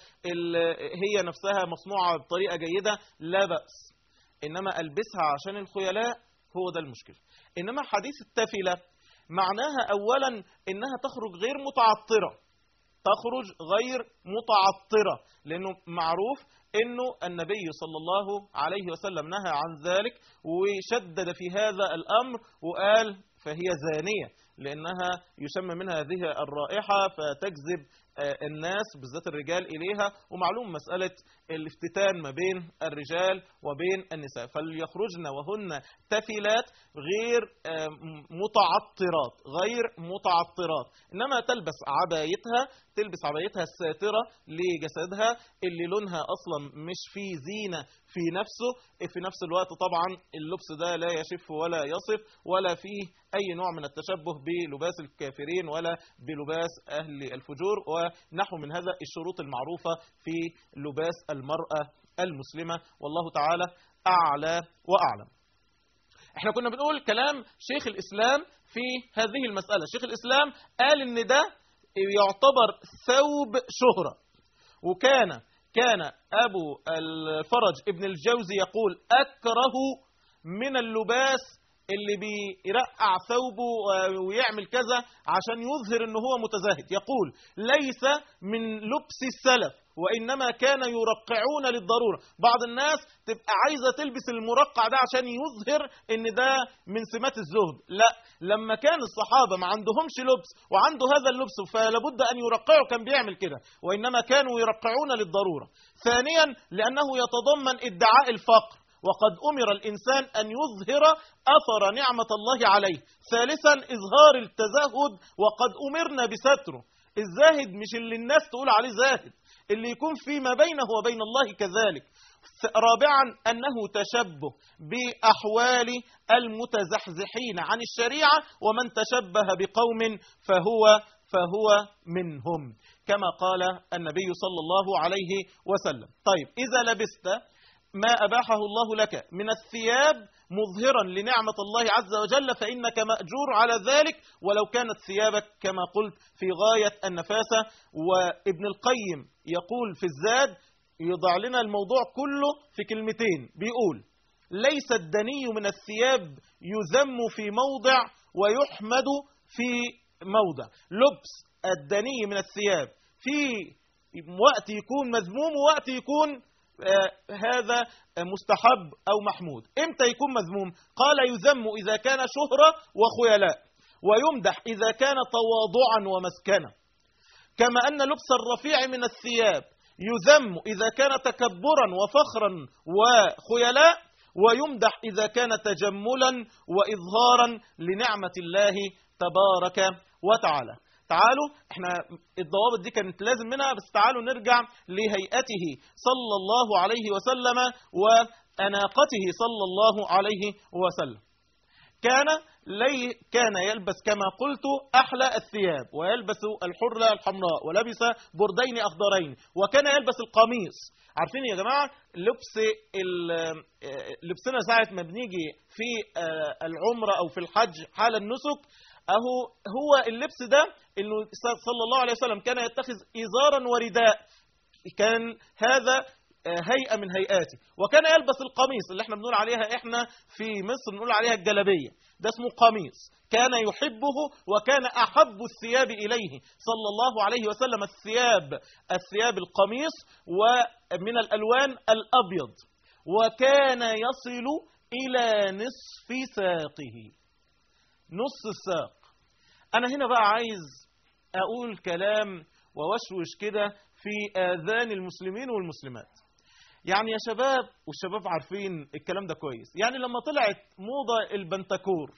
Speaker 3: هي نفسها مصنوعه بطريقه جيده لا باس انما البسها عشان الخيلاء هو ده المشكله انما حديث التافله معناها اولا انها تخرج غير متعطره تخرج غير متعطرة لأنه معروف أنه النبي صلى الله عليه وسلم نهى عن ذلك وشدد في هذا الأمر وقال فهي زانية لأنها يسمى منها هذه الرائحة فتجذب الناس بالذات الرجال إليها ومعلوم مسألة الافتتان ما بين الرجال وبين النساء فليخرجن وهن تفلات غير متعطرات غير متعطرات إنما تلبس عبايتها تلبس عبايتها الساترة لجسدها اللي لونها أصلا مش فيه زينة في نفسه في نفس الوقت طبعا اللبس ده لا يشف ولا يصف ولا فيه أي نوع من التشبه بلباس الكافرين ولا بلباس أهل الفجور ونحو من هذا الشروط المعروفة في لباس المرأة المسلمة والله تعالى أعلى وأعلم احنا كنا بنقول كلام شيخ الإسلام في هذه المسألة شيخ الإسلام قال ان ده يعتبر ثوب شهرة وكان كان أبو الفرج ابن الجوزي يقول أكره من اللباس اللي بيرقع ثوبه ويعمل كذا عشان يظهر ان هو متزاهد يقول ليس من لبس السلف وإنما كان يرقعون للضرورة بعض الناس تبقى عايزة تلبس المرقع ده عشان يظهر ان ده من سمات الزهد لا لما كان الصحابة ما عندهمش لبس وعنده هذا اللبس فلابد أن يرقعوا كان بيعمل كده وإنما كانوا يرقعون للضرورة ثانيا لأنه يتضمن ادعاء الفقر وقد أمر الإنسان أن يظهر أثر نعمة الله عليه ثالثا إظهار التزهد وقد أمرنا بستره الزاهد مش اللي الناس تقول عليه زاهد اللي يكون فيما بينه وبين الله كذلك رابعا أنه تشبه بأحوال المتزحزحين عن الشريعة ومن تشبه بقوم فهو فهو منهم كما قال النبي صلى الله عليه وسلم طيب إذا لبست ما أباحه الله لك من الثياب مظهرا لنعمة الله عز وجل فإنك مأجور على ذلك ولو كانت ثيابك كما قلت في غاية النفاسة وابن القيم يقول في الزاد يضع لنا الموضوع كله في كلمتين بيقول ليس الدني من الثياب يذم في موضع ويحمد في موضع لبس الدني من الثياب في وقت يكون مذموم ووقت يكون آه هذا مستحب أو محمود إمتى يكون مذموم قال يذم إذا كان شهرة وخيلاء ويمدح إذا كان تواضعا ومسكنة كما أن لبس الرفيع من الثياب يذم إذا كان تكبرا وفخرا وخيلاء ويمدح إذا كان تجملا وإظهارا لنعمة الله تبارك وتعالى تعالوا احنا الضوابط دي كانت لازم منها بس تعالوا نرجع لهيئته صلى الله عليه وسلم وأناقته صلى الله عليه وسلم كان لي كان يلبس كما قلت أحلى الثياب ويلبس الحرة الحمراء ولبس بردين أخضرين وكان يلبس القميص عارفين يا جماعة لبس لبسنا ساعة ما بنيجي في العمرة أو في الحج حال النسك أهو هو اللبس ده إنه صلى الله عليه وسلم كان يتخذ إزارا ورداء كان هذا هيئة من هيئاته وكان يلبس القميص اللي احنا بنقول عليها احنا في مصر بنقول عليها الجلبية ده اسمه قميص كان يحبه وكان أحب الثياب إليه صلى الله عليه وسلم الثياب الثياب القميص ومن الألوان الأبيض وكان يصل إلى نصف ساقه نص الساق أنا هنا بقى عايز أقول كلام ووشوش كده في آذان المسلمين والمسلمات يعني يا شباب والشباب عارفين الكلام ده كويس يعني لما طلعت موضة البنتكور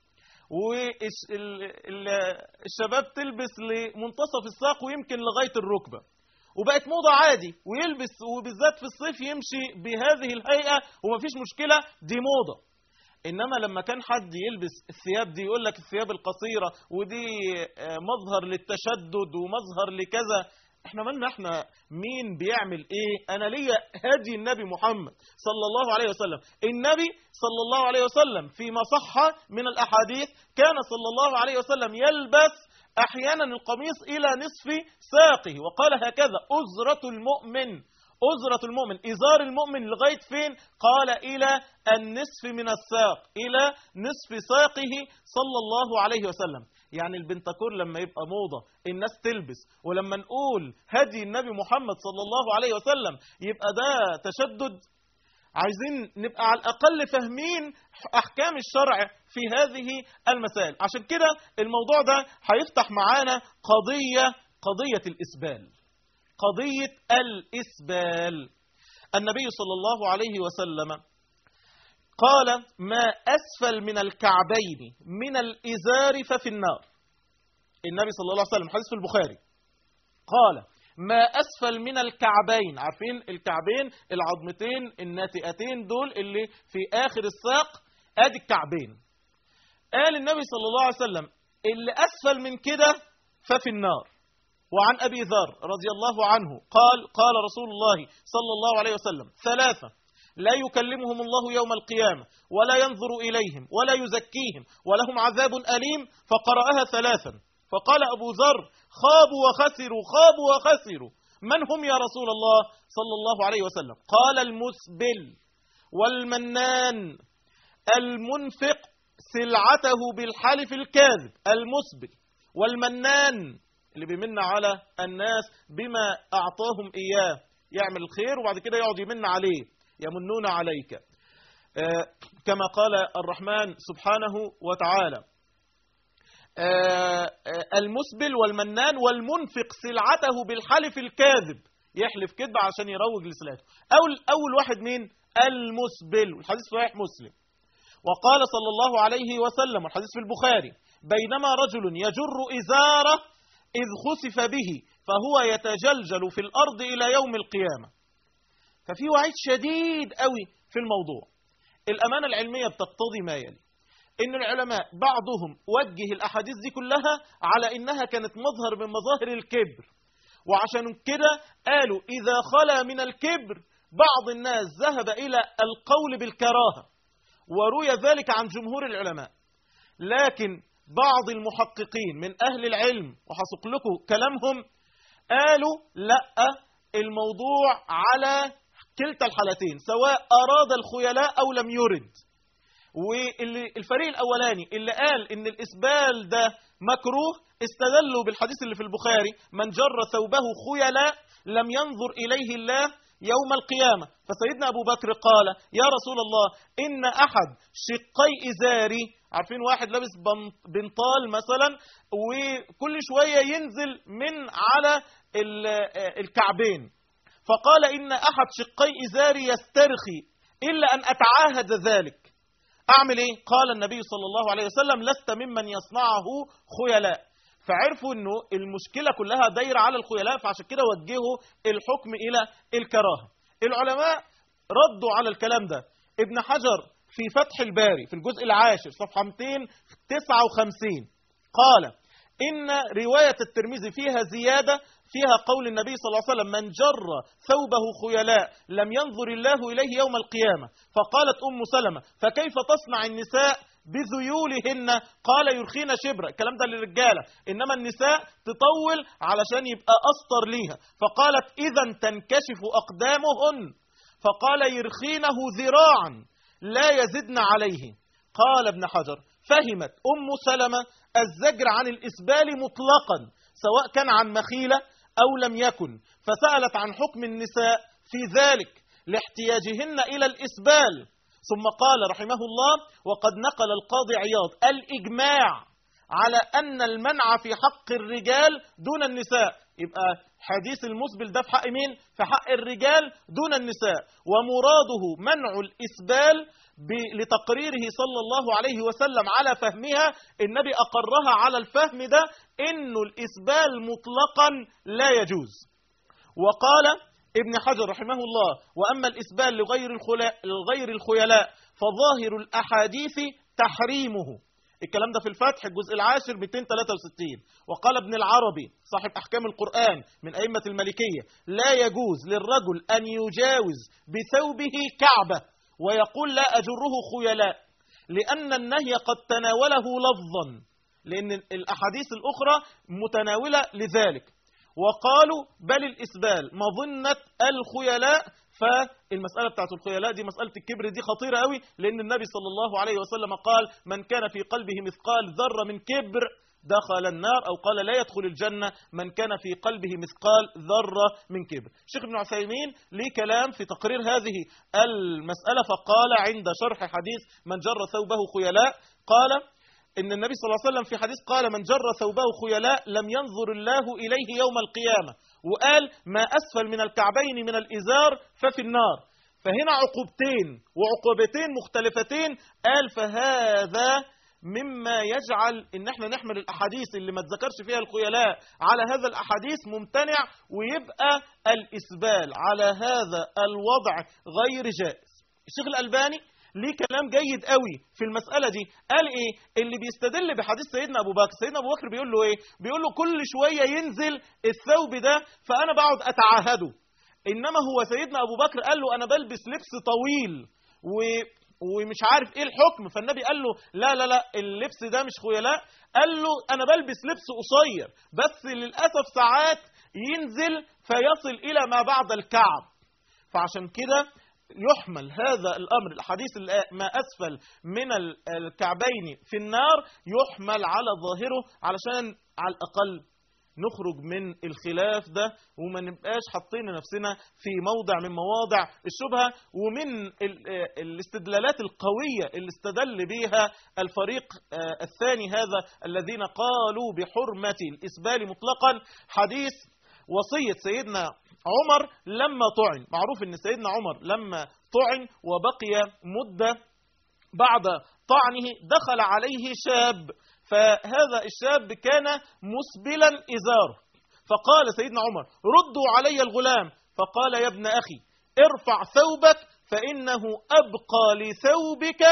Speaker 3: والشباب تلبس لمنتصف الساق ويمكن لغاية الركبة وبقت موضة عادي ويلبس وبالذات في الصيف يمشي بهذه الهيئة ومفيش مشكلة دي موضة إنما لما كان حد يلبس الثياب دي يقول لك الثياب القصيرة ودي مظهر للتشدد ومظهر لكذا احنا مالنا احنا مين بيعمل ايه انا ليا هدي النبي محمد صلى الله عليه وسلم النبي صلى الله عليه وسلم فيما صح من الاحاديث كان صلى الله عليه وسلم يلبس احيانا القميص الى نصف ساقه وقال هكذا ازرة المؤمن أزرة المؤمن إزار المؤمن لغاية فين قال إلى النصف من الساق إلى نصف ساقه صلى الله عليه وسلم يعني البنتكور لما يبقى موضة الناس تلبس ولما نقول هدي النبي محمد صلى الله عليه وسلم يبقى ده تشدد عايزين نبقى على الأقل فاهمين أحكام الشرع في هذه المسائل عشان كده الموضوع ده هيفتح معانا قضية قضية الإسبال قضية الإسبال النبي صلى الله عليه وسلم قال ما أسفل من الكعبين من الإزار ففي النار النبي صلى الله عليه وسلم حديث في البخاري قال ما أسفل من الكعبين عارفين الكعبين العظمتين الناتئتين دول اللي في آخر الساق آدي الكعبين قال النبي صلى الله عليه وسلم اللي أسفل من كده ففي النار وعن أبي ذر رضي الله عنه قال قال رسول الله صلى الله عليه وسلم ثلاثة لا يكلمهم الله يوم القيامة ولا ينظر إليهم ولا يزكيهم ولهم عذاب أليم فقرأها ثلاثا فقال أبو ذر خابوا وخسروا خابوا وخسروا من هم يا رسول الله صلى الله عليه وسلم قال المسبل والمنان المنفق سلعته بالحلف الكاذب المسبل والمنان اللي بيمن على الناس بما أعطاهم إياه يعمل الخير وبعد كده يقعد يمن عليه يمنون عليك آه كما قال الرحمن سبحانه وتعالى آه آه المسبل والمنان والمنفق سلعته بالحلف الكاذب يحلف كذب عشان يروج لسلعته أول, أول واحد مين المسبل والحديث صحيح مسلم وقال صلى الله عليه وسلم والحديث في البخاري بينما رجل يجر إزاره إذ خسف به فهو يتجلجل في الأرض إلى يوم القيامة ففي وعيد شديد قوي في الموضوع الأمانة العلمية بتقتضي ما يلي إن العلماء بعضهم وجه الأحاديث دي كلها على إنها كانت مظهر من مظاهر الكبر وعشان كده قالوا إذا خلا من الكبر بعض الناس ذهب إلى القول بالكراهة وروي ذلك عن جمهور العلماء لكن بعض المحققين من أهل العلم وحسق لكم كلامهم قالوا لا الموضوع على كلتا الحالتين سواء أراد الخيلاء أو لم يرد والفريق الأولاني اللي قال إن الإسبال ده مكروه استدلوا بالحديث اللي في البخاري من جر ثوبه خيلاء لم ينظر إليه الله يوم القيامة فسيدنا أبو بكر قال يا رسول الله إن أحد شقي إزاري عارفين واحد لابس بنطال مثلا وكل شوية ينزل من على الكعبين فقال إن أحد شقي إزاري يسترخي إلا أن أتعاهد ذلك أعمل إيه؟ قال النبي صلى الله عليه وسلم لست ممن يصنعه خيلاء فعرفوا أنه المشكلة كلها دايرة على الخيلاء فعشان كده وجهوا الحكم إلى الكراهة العلماء ردوا على الكلام ده ابن حجر في فتح الباري في الجزء العاشر صفحة 259 قال إن رواية الترمذي فيها زيادة فيها قول النبي صلى الله عليه وسلم من جر ثوبه خيلاء لم ينظر الله إليه يوم القيامة فقالت أم سلمة فكيف تصنع النساء بذيولهن قال يرخين شبرا الكلام ده للرجالة إنما النساء تطول علشان يبقى أسطر ليها فقالت إذا تنكشف أقدامهن فقال يرخينه ذراعا لا يزدن عليه قال ابن حجر فهمت أم سلمة الزجر عن الإسبال مطلقا سواء كان عن مخيلة أو لم يكن فسألت عن حكم النساء في ذلك لاحتياجهن إلى الإسبال ثم قال رحمه الله وقد نقل القاضي عياض الإجماع على أن المنع في حق الرجال دون النساء يبقى حديث المسبل ده في حق مين؟ في حق الرجال دون النساء ومراده منع الإسبال لتقريره صلى الله عليه وسلم على فهمها النبي أقرها على الفهم ده إنه الإسبال مطلقا لا يجوز وقال ابن حجر رحمه الله وأما الإسبال لغير, لغير الخيلاء فظاهر الأحاديث تحريمه الكلام ده في الفتح الجزء العاشر 263 وقال ابن العربي صاحب أحكام القرآن من أئمة الملكية لا يجوز للرجل أن يجاوز بثوبه كعبة ويقول لا أجره خيلاء لأن النهي قد تناوله لفظا لأن الأحاديث الأخرى متناولة لذلك وقالوا بل الإسبال مظنة الخيلاء فالمسألة بتاعت الخيلاء دي مسألة الكبر دي خطيرة قوي لأن النبي صلى الله عليه وسلم قال من كان في قلبه مثقال ذرة من كبر دخل النار أو قال لا يدخل الجنة من كان في قلبه مثقال ذرة من كبر شيخ ابن عثيمين ليه كلام في تقرير هذه المسألة فقال عند شرح حديث من جر ثوبه خيلاء قال إن النبي صلى الله عليه وسلم في حديث قال من جر ثوبه خيلاء لم ينظر الله إليه يوم القيامة وقال ما أسفل من الكعبين من الإزار ففي النار فهنا عقوبتين وعقوبتين مختلفتين قال فهذا مما يجعل ان احنا نحمل الاحاديث اللي ما تذكرش فيها الخيلاء على هذا الاحاديث ممتنع ويبقى الاسبال على هذا الوضع غير جائز الشيخ الالباني ليه كلام جيد قوي في المسألة دي قال ايه اللي بيستدل بحديث سيدنا ابو بكر سيدنا ابو بكر بيقول له ايه بيقول له كل شوية ينزل الثوب ده فانا بقعد اتعاهده انما هو سيدنا ابو بكر قال له انا بلبس لبس طويل و ومش عارف ايه الحكم فالنبي قال له لا لا لا اللبس ده مش خيلاء قال له انا بلبس لبس قصير بس للاسف ساعات ينزل فيصل الى ما بعد الكعب فعشان كده يحمل هذا الامر الحديث ما اسفل من الكعبين في النار يحمل على ظاهره علشان على الاقل نخرج من الخلاف ده وما نبقاش حاطين نفسنا في موضع من مواضع الشبهة ومن الاستدلالات القوية اللي استدل بها الفريق الثاني هذا الذين قالوا بحرمة الإسبال مطلقا حديث وصية سيدنا عمر لما طعن معروف ان سيدنا عمر لما طعن وبقي مدة بعد طعنه دخل عليه شاب فهذا الشاب كان مسبلا إزاره فقال سيدنا عمر ردوا علي الغلام فقال يا ابن أخي ارفع ثوبك فإنه أبقى لثوبك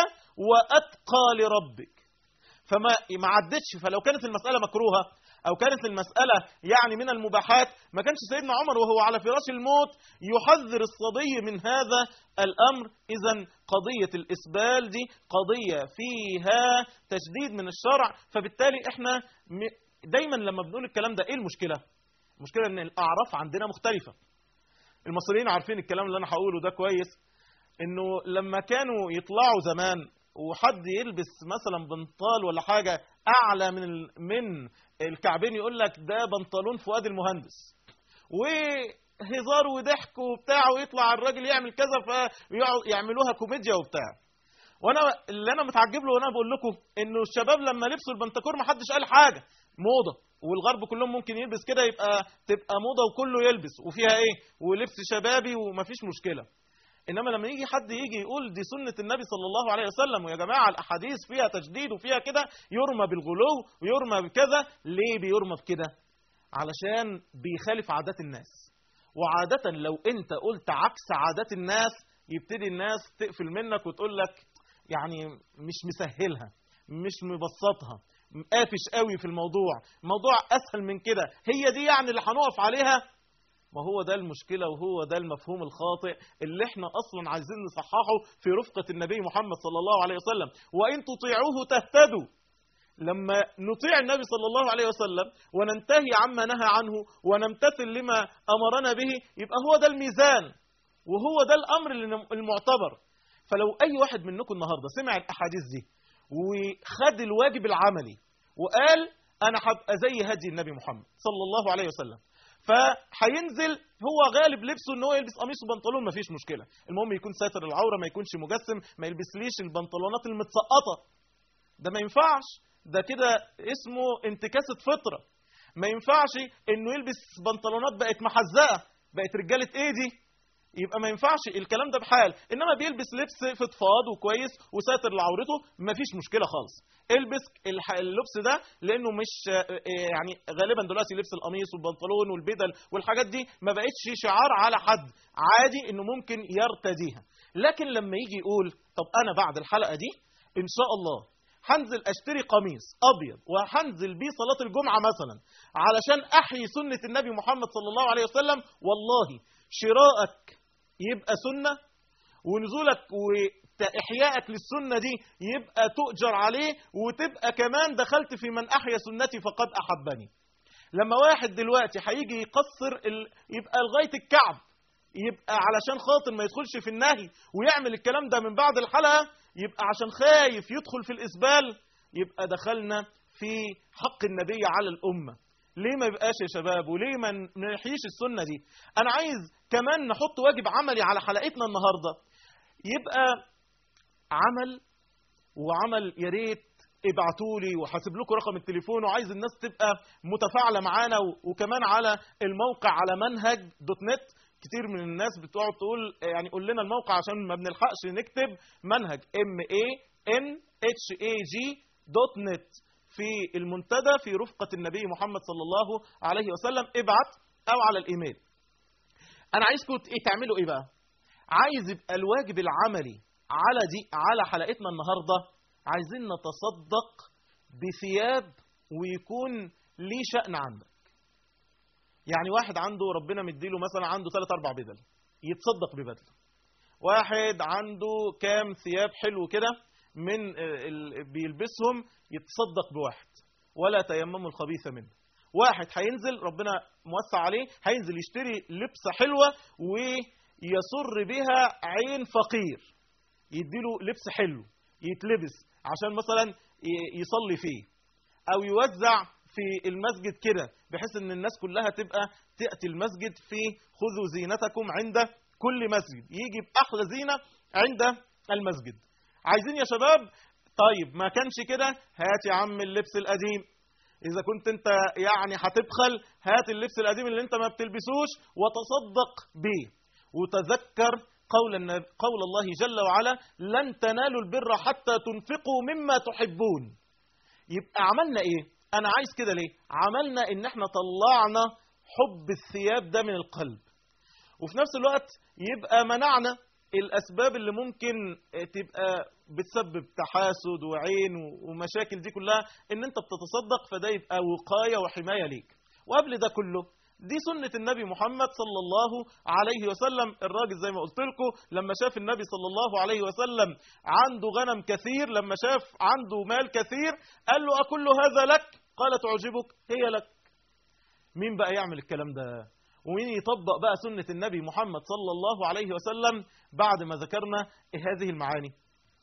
Speaker 3: وأتقى لربك فما ما عدتش فلو كانت المسألة مكروهة أو كانت المسألة يعني من المباحات ما كانش سيدنا عمر وهو على فراش الموت يحذر الصبي من هذا الأمر إذا قضية الإسبال دي قضية فيها تشديد من الشرع فبالتالي إحنا دايما لما بنقول الكلام ده إيه المشكلة؟ المشكلة إن الأعراف عندنا مختلفة المصريين عارفين الكلام اللي أنا هقوله ده كويس إنه لما كانوا يطلعوا زمان وحد يلبس مثلا بنطال ولا حاجة أعلى من من الكعبين يقول لك ده بنطلون فؤاد المهندس وهزار وضحك وبتاع ويطلع الراجل يعمل كذا فيعملوها كوميديا وبتاع وانا اللي انا متعجب له وانا بقول لكم انه الشباب لما لبسوا البنتكور ما حدش قال حاجه موضه والغرب كلهم ممكن يلبس كده يبقى تبقى موضه وكله يلبس وفيها ايه ولبس شبابي ومفيش مشكله انما لما يجي حد يجي يقول دي سنه النبي صلى الله عليه وسلم ويا جماعه الاحاديث فيها تجديد وفيها كده يرمى بالغلو ويرمى بكذا ليه بيرمى بكده علشان بيخالف عادات الناس وعاده لو انت قلت عكس عادات الناس يبتدي الناس تقفل منك وتقول لك يعني مش مسهلها مش مبسطها قافش قوي في الموضوع موضوع اسهل من كده هي دي يعني اللي هنقف عليها ما هو ده المشكلة وهو ده المفهوم الخاطئ اللي احنا أصلا عايزين نصححه في رفقة النبي محمد صلى الله عليه وسلم وإن تطيعوه تهتدوا لما نطيع النبي صلى الله عليه وسلم وننتهي عما نهى عنه ونمتثل لما أمرنا به يبقى هو ده الميزان وهو ده الأمر المعتبر فلو أي واحد منكم النهاردة سمع الأحاديث دي وخد الواجب العملي وقال أنا هبقى زي هدي النبي محمد صلى الله عليه وسلم فهينزل هو غالب لبسه ان هو يلبس قميص وبنطلون مفيش مشكله المهم يكون ساتر العوره ما يكونش مجسم ما يلبسليش البنطلونات المتسقطه ده ما ينفعش ده كده اسمه انتكاسه فطره ما ينفعش انه يلبس بنطلونات بقت محزقه بقت رجاله ايه دي يبقى ما ينفعش الكلام ده بحال انما بيلبس لبس فضفاض وكويس وساتر لعورته مفيش مشكله خالص البس اللبس ده لانه مش يعني غالبا دلوقتي لبس القميص والبنطلون والبدل والحاجات دي ما بقتش شعار على حد عادي انه ممكن يرتديها لكن لما يجي يقول طب انا بعد الحلقه دي ان شاء الله هنزل اشتري قميص ابيض وهنزل بيه صلاه الجمعه مثلا علشان احيي سنه النبي محمد صلى الله عليه وسلم والله شراءك يبقى سنة ونزولك وإحيائك للسنة دي يبقى تؤجر عليه وتبقى كمان دخلت في من أحيا سنتي فقد أحبني لما واحد دلوقتي هيجي يقصر ال... يبقى لغاية الكعب يبقى علشان خاطر ما يدخلش في النهي ويعمل الكلام ده من بعد الحلقة يبقى عشان خايف يدخل في الإسبال يبقى دخلنا في حق النبي على الأمة ليه ما يبقاش يا شباب وليه ما نحييش السنة دي أنا عايز كمان نحط واجب عملي على حلقتنا النهاردة يبقى عمل وعمل يا ريت ابعتوا لي وهسيب لكم رقم التليفون وعايز الناس تبقى متفاعله معانا وكمان على الموقع على منهج دوت نت كتير من الناس بتقعد تقول يعني قول لنا الموقع عشان ما بنلحقش نكتب منهج ام اي ان اتش اي جي دوت نت في المنتدى في رفقة النبي محمد صلى الله عليه وسلم ابعت أو على الإيميل أنا عايزكم إيه تعملوا إيه بقى عايز يبقى الواجب العملي على دي على حلقتنا النهاردة عايزين نتصدق بثياب ويكون ليه شأن عندك يعني واحد عنده ربنا مديله مثلا عنده ثلاث أربع بدل يتصدق ببدله واحد عنده كام ثياب حلو كده من بيلبسهم يتصدق بواحد ولا تيمموا الخبيث منه واحد هينزل ربنا موسع عليه هينزل يشتري لبسة حلوة ويسر بها عين فقير يديله لبس حلو يتلبس عشان مثلا يصلي فيه او يوزع في المسجد كده بحيث ان الناس كلها تبقى تأتي المسجد في خذوا زينتكم عند كل مسجد يجي بأحلى زينة عند المسجد عايزين يا شباب طيب ما كانش كده هات يا عم اللبس القديم إذا كنت أنت يعني هتبخل هات اللبس القديم اللي أنت ما بتلبسوش وتصدق به وتذكر قول, النب... قول الله جل وعلا لن تنالوا البر حتى تنفقوا مما تحبون يبقى عملنا إيه أنا عايز كده ليه عملنا إن احنا طلعنا حب الثياب ده من القلب وفي نفس الوقت يبقى منعنا الأسباب اللي ممكن تبقى بتسبب تحاسد وعين ومشاكل دي كلها ان انت بتتصدق فده يبقى وقاية وحماية ليك وقبل ده كله دي سنة النبي محمد صلى الله عليه وسلم الراجل زي ما قلت لكم لما شاف النبي صلى الله عليه وسلم عنده غنم كثير لما شاف عنده مال كثير قال له أكل هذا لك قال تعجبك هي لك مين بقى يعمل الكلام ده ومين يطبق بقى سنة النبي محمد صلى الله عليه وسلم بعد ما ذكرنا هذه المعاني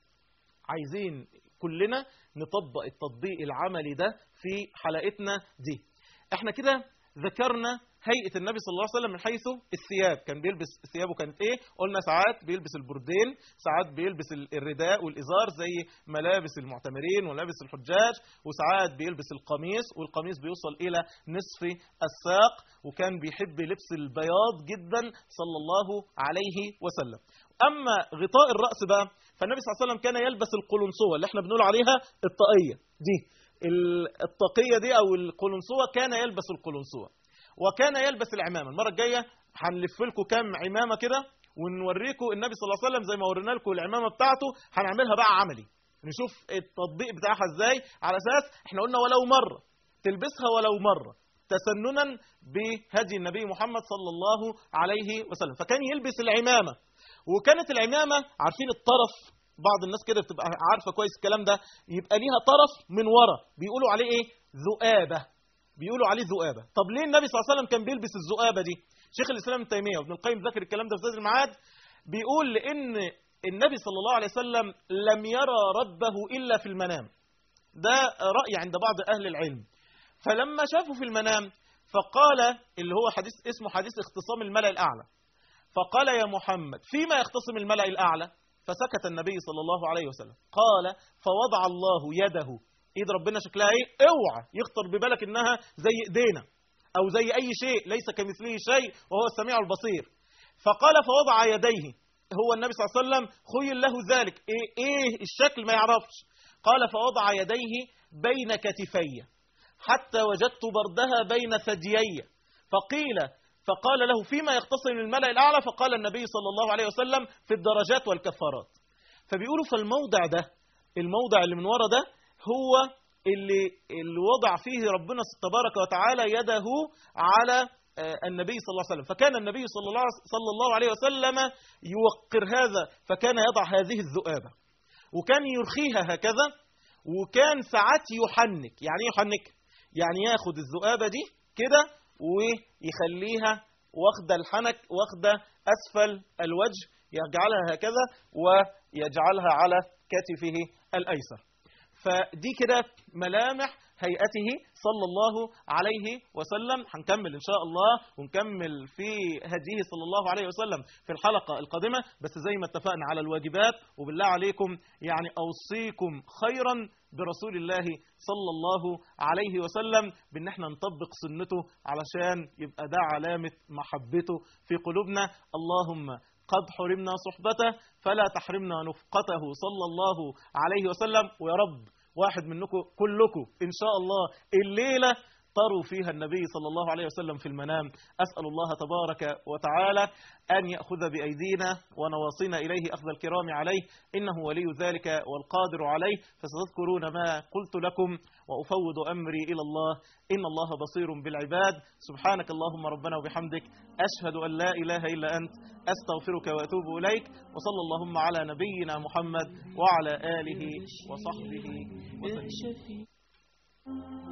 Speaker 3: عايزين كلنا نطبق التطبيق العملي ده في حلقتنا دي احنا كده ذكرنا هيئة النبي صلى الله عليه وسلم من حيث الثياب كان بيلبس ثيابه كانت ايه قلنا ساعات بيلبس البردين ساعات بيلبس الرداء والإزار زي ملابس المعتمرين وملابس الحجاج وساعات بيلبس القميص والقميص بيوصل إلى نصف الساق وكان بيحب لبس البياض جدا صلى الله عليه وسلم أما غطاء الرأس بقى فالنبي صلى الله عليه وسلم كان يلبس القلنسوة اللي احنا بنقول عليها الطاقية دي الطاقية دي أو القلنسوة كان يلبس القلنسوة وكان يلبس العمامة المرة الجاية هنلف لكم كام عمامة كده ونوريكم النبي صلى الله عليه وسلم زي ما ورينا لكم العمامة بتاعته هنعملها بقى عملي نشوف التطبيق بتاعها ازاي على اساس احنا قلنا ولو مرة تلبسها ولو مرة تسننا بهدي النبي محمد صلى الله عليه وسلم فكان يلبس العمامة وكانت العمامة عارفين الطرف بعض الناس كده بتبقى عارفة كويس الكلام ده يبقى ليها طرف من ورا بيقولوا عليه ايه ذؤابة بيقولوا عليه ذؤابة طب ليه النبي صلى الله عليه وسلم كان بيلبس الذؤابة دي شيخ الإسلام ابن تيمية وابن القيم ذكر الكلام ده في زاد المعاد بيقول لأن النبي صلى الله عليه وسلم لم يرى ربه إلا في المنام ده رأي عند بعض أهل العلم فلما شافه في المنام فقال اللي هو حديث اسمه حديث اختصام الملأ الأعلى فقال يا محمد فيما يختصم الملأ الأعلى فسكت النبي صلى الله عليه وسلم قال فوضع الله يده ايد ربنا شكلها ايه اوعى يخطر ببالك انها زي ايدينا او زي اي شيء ليس كمثله شيء وهو السميع البصير فقال فوضع يديه هو النبي صلى الله عليه وسلم خيل له ذلك ايه, إيه الشكل ما يعرفش قال فوضع يديه بين كتفي حتى وجدت بردها بين ثديي فقيل فقال له فيما يختصم الملأ الأعلى فقال النبي صلى الله عليه وسلم في الدرجات والكفارات فبيقولوا فالموضع ده الموضع اللي من ورا ده هو اللي, اللي وضع فيه ربنا تبارك وتعالى يده على النبي صلى الله عليه وسلم فكان النبي صلى الله, صلى الله عليه وسلم يوقر هذا فكان يضع هذه الذؤابة وكان يرخيها هكذا وكان ساعات يحنك يعني ايه يحنك يعني ياخد الذؤابة دي كده ويخليها واخدة الحنك واخدة أسفل الوجه يجعلها هكذا ويجعلها على كتفه الأيسر فدي كده ملامح هيئته صلى الله عليه وسلم هنكمل إن شاء الله ونكمل في هديه صلى الله عليه وسلم في الحلقة القادمة بس زي ما اتفقنا على الواجبات وبالله عليكم يعني أوصيكم خيرا برسول الله صلى الله عليه وسلم بأن احنا نطبق سنته علشان يبقى ده علامة محبته في قلوبنا اللهم قد حرمنا صحبته فلا تحرمنا نفقته صلى الله عليه وسلم ويا رب واحد منكم كلكم إن شاء الله الليلة تروا فيها النبي صلى الله عليه وسلم في المنام أسأل الله تبارك وتعالى أن يأخذ بأيدينا ونواصينا إليه أخذ الكرام عليه إنه ولي ذلك والقادر عليه فستذكرون ما قلت لكم وأفوض أمري إلى الله إن الله بصير بالعباد سبحانك اللهم ربنا وبحمدك أشهد أن لا إله إلا أنت أستغفرك وأتوب إليك وصلى اللهم على نبينا محمد وعلى آله وصحبه وسلم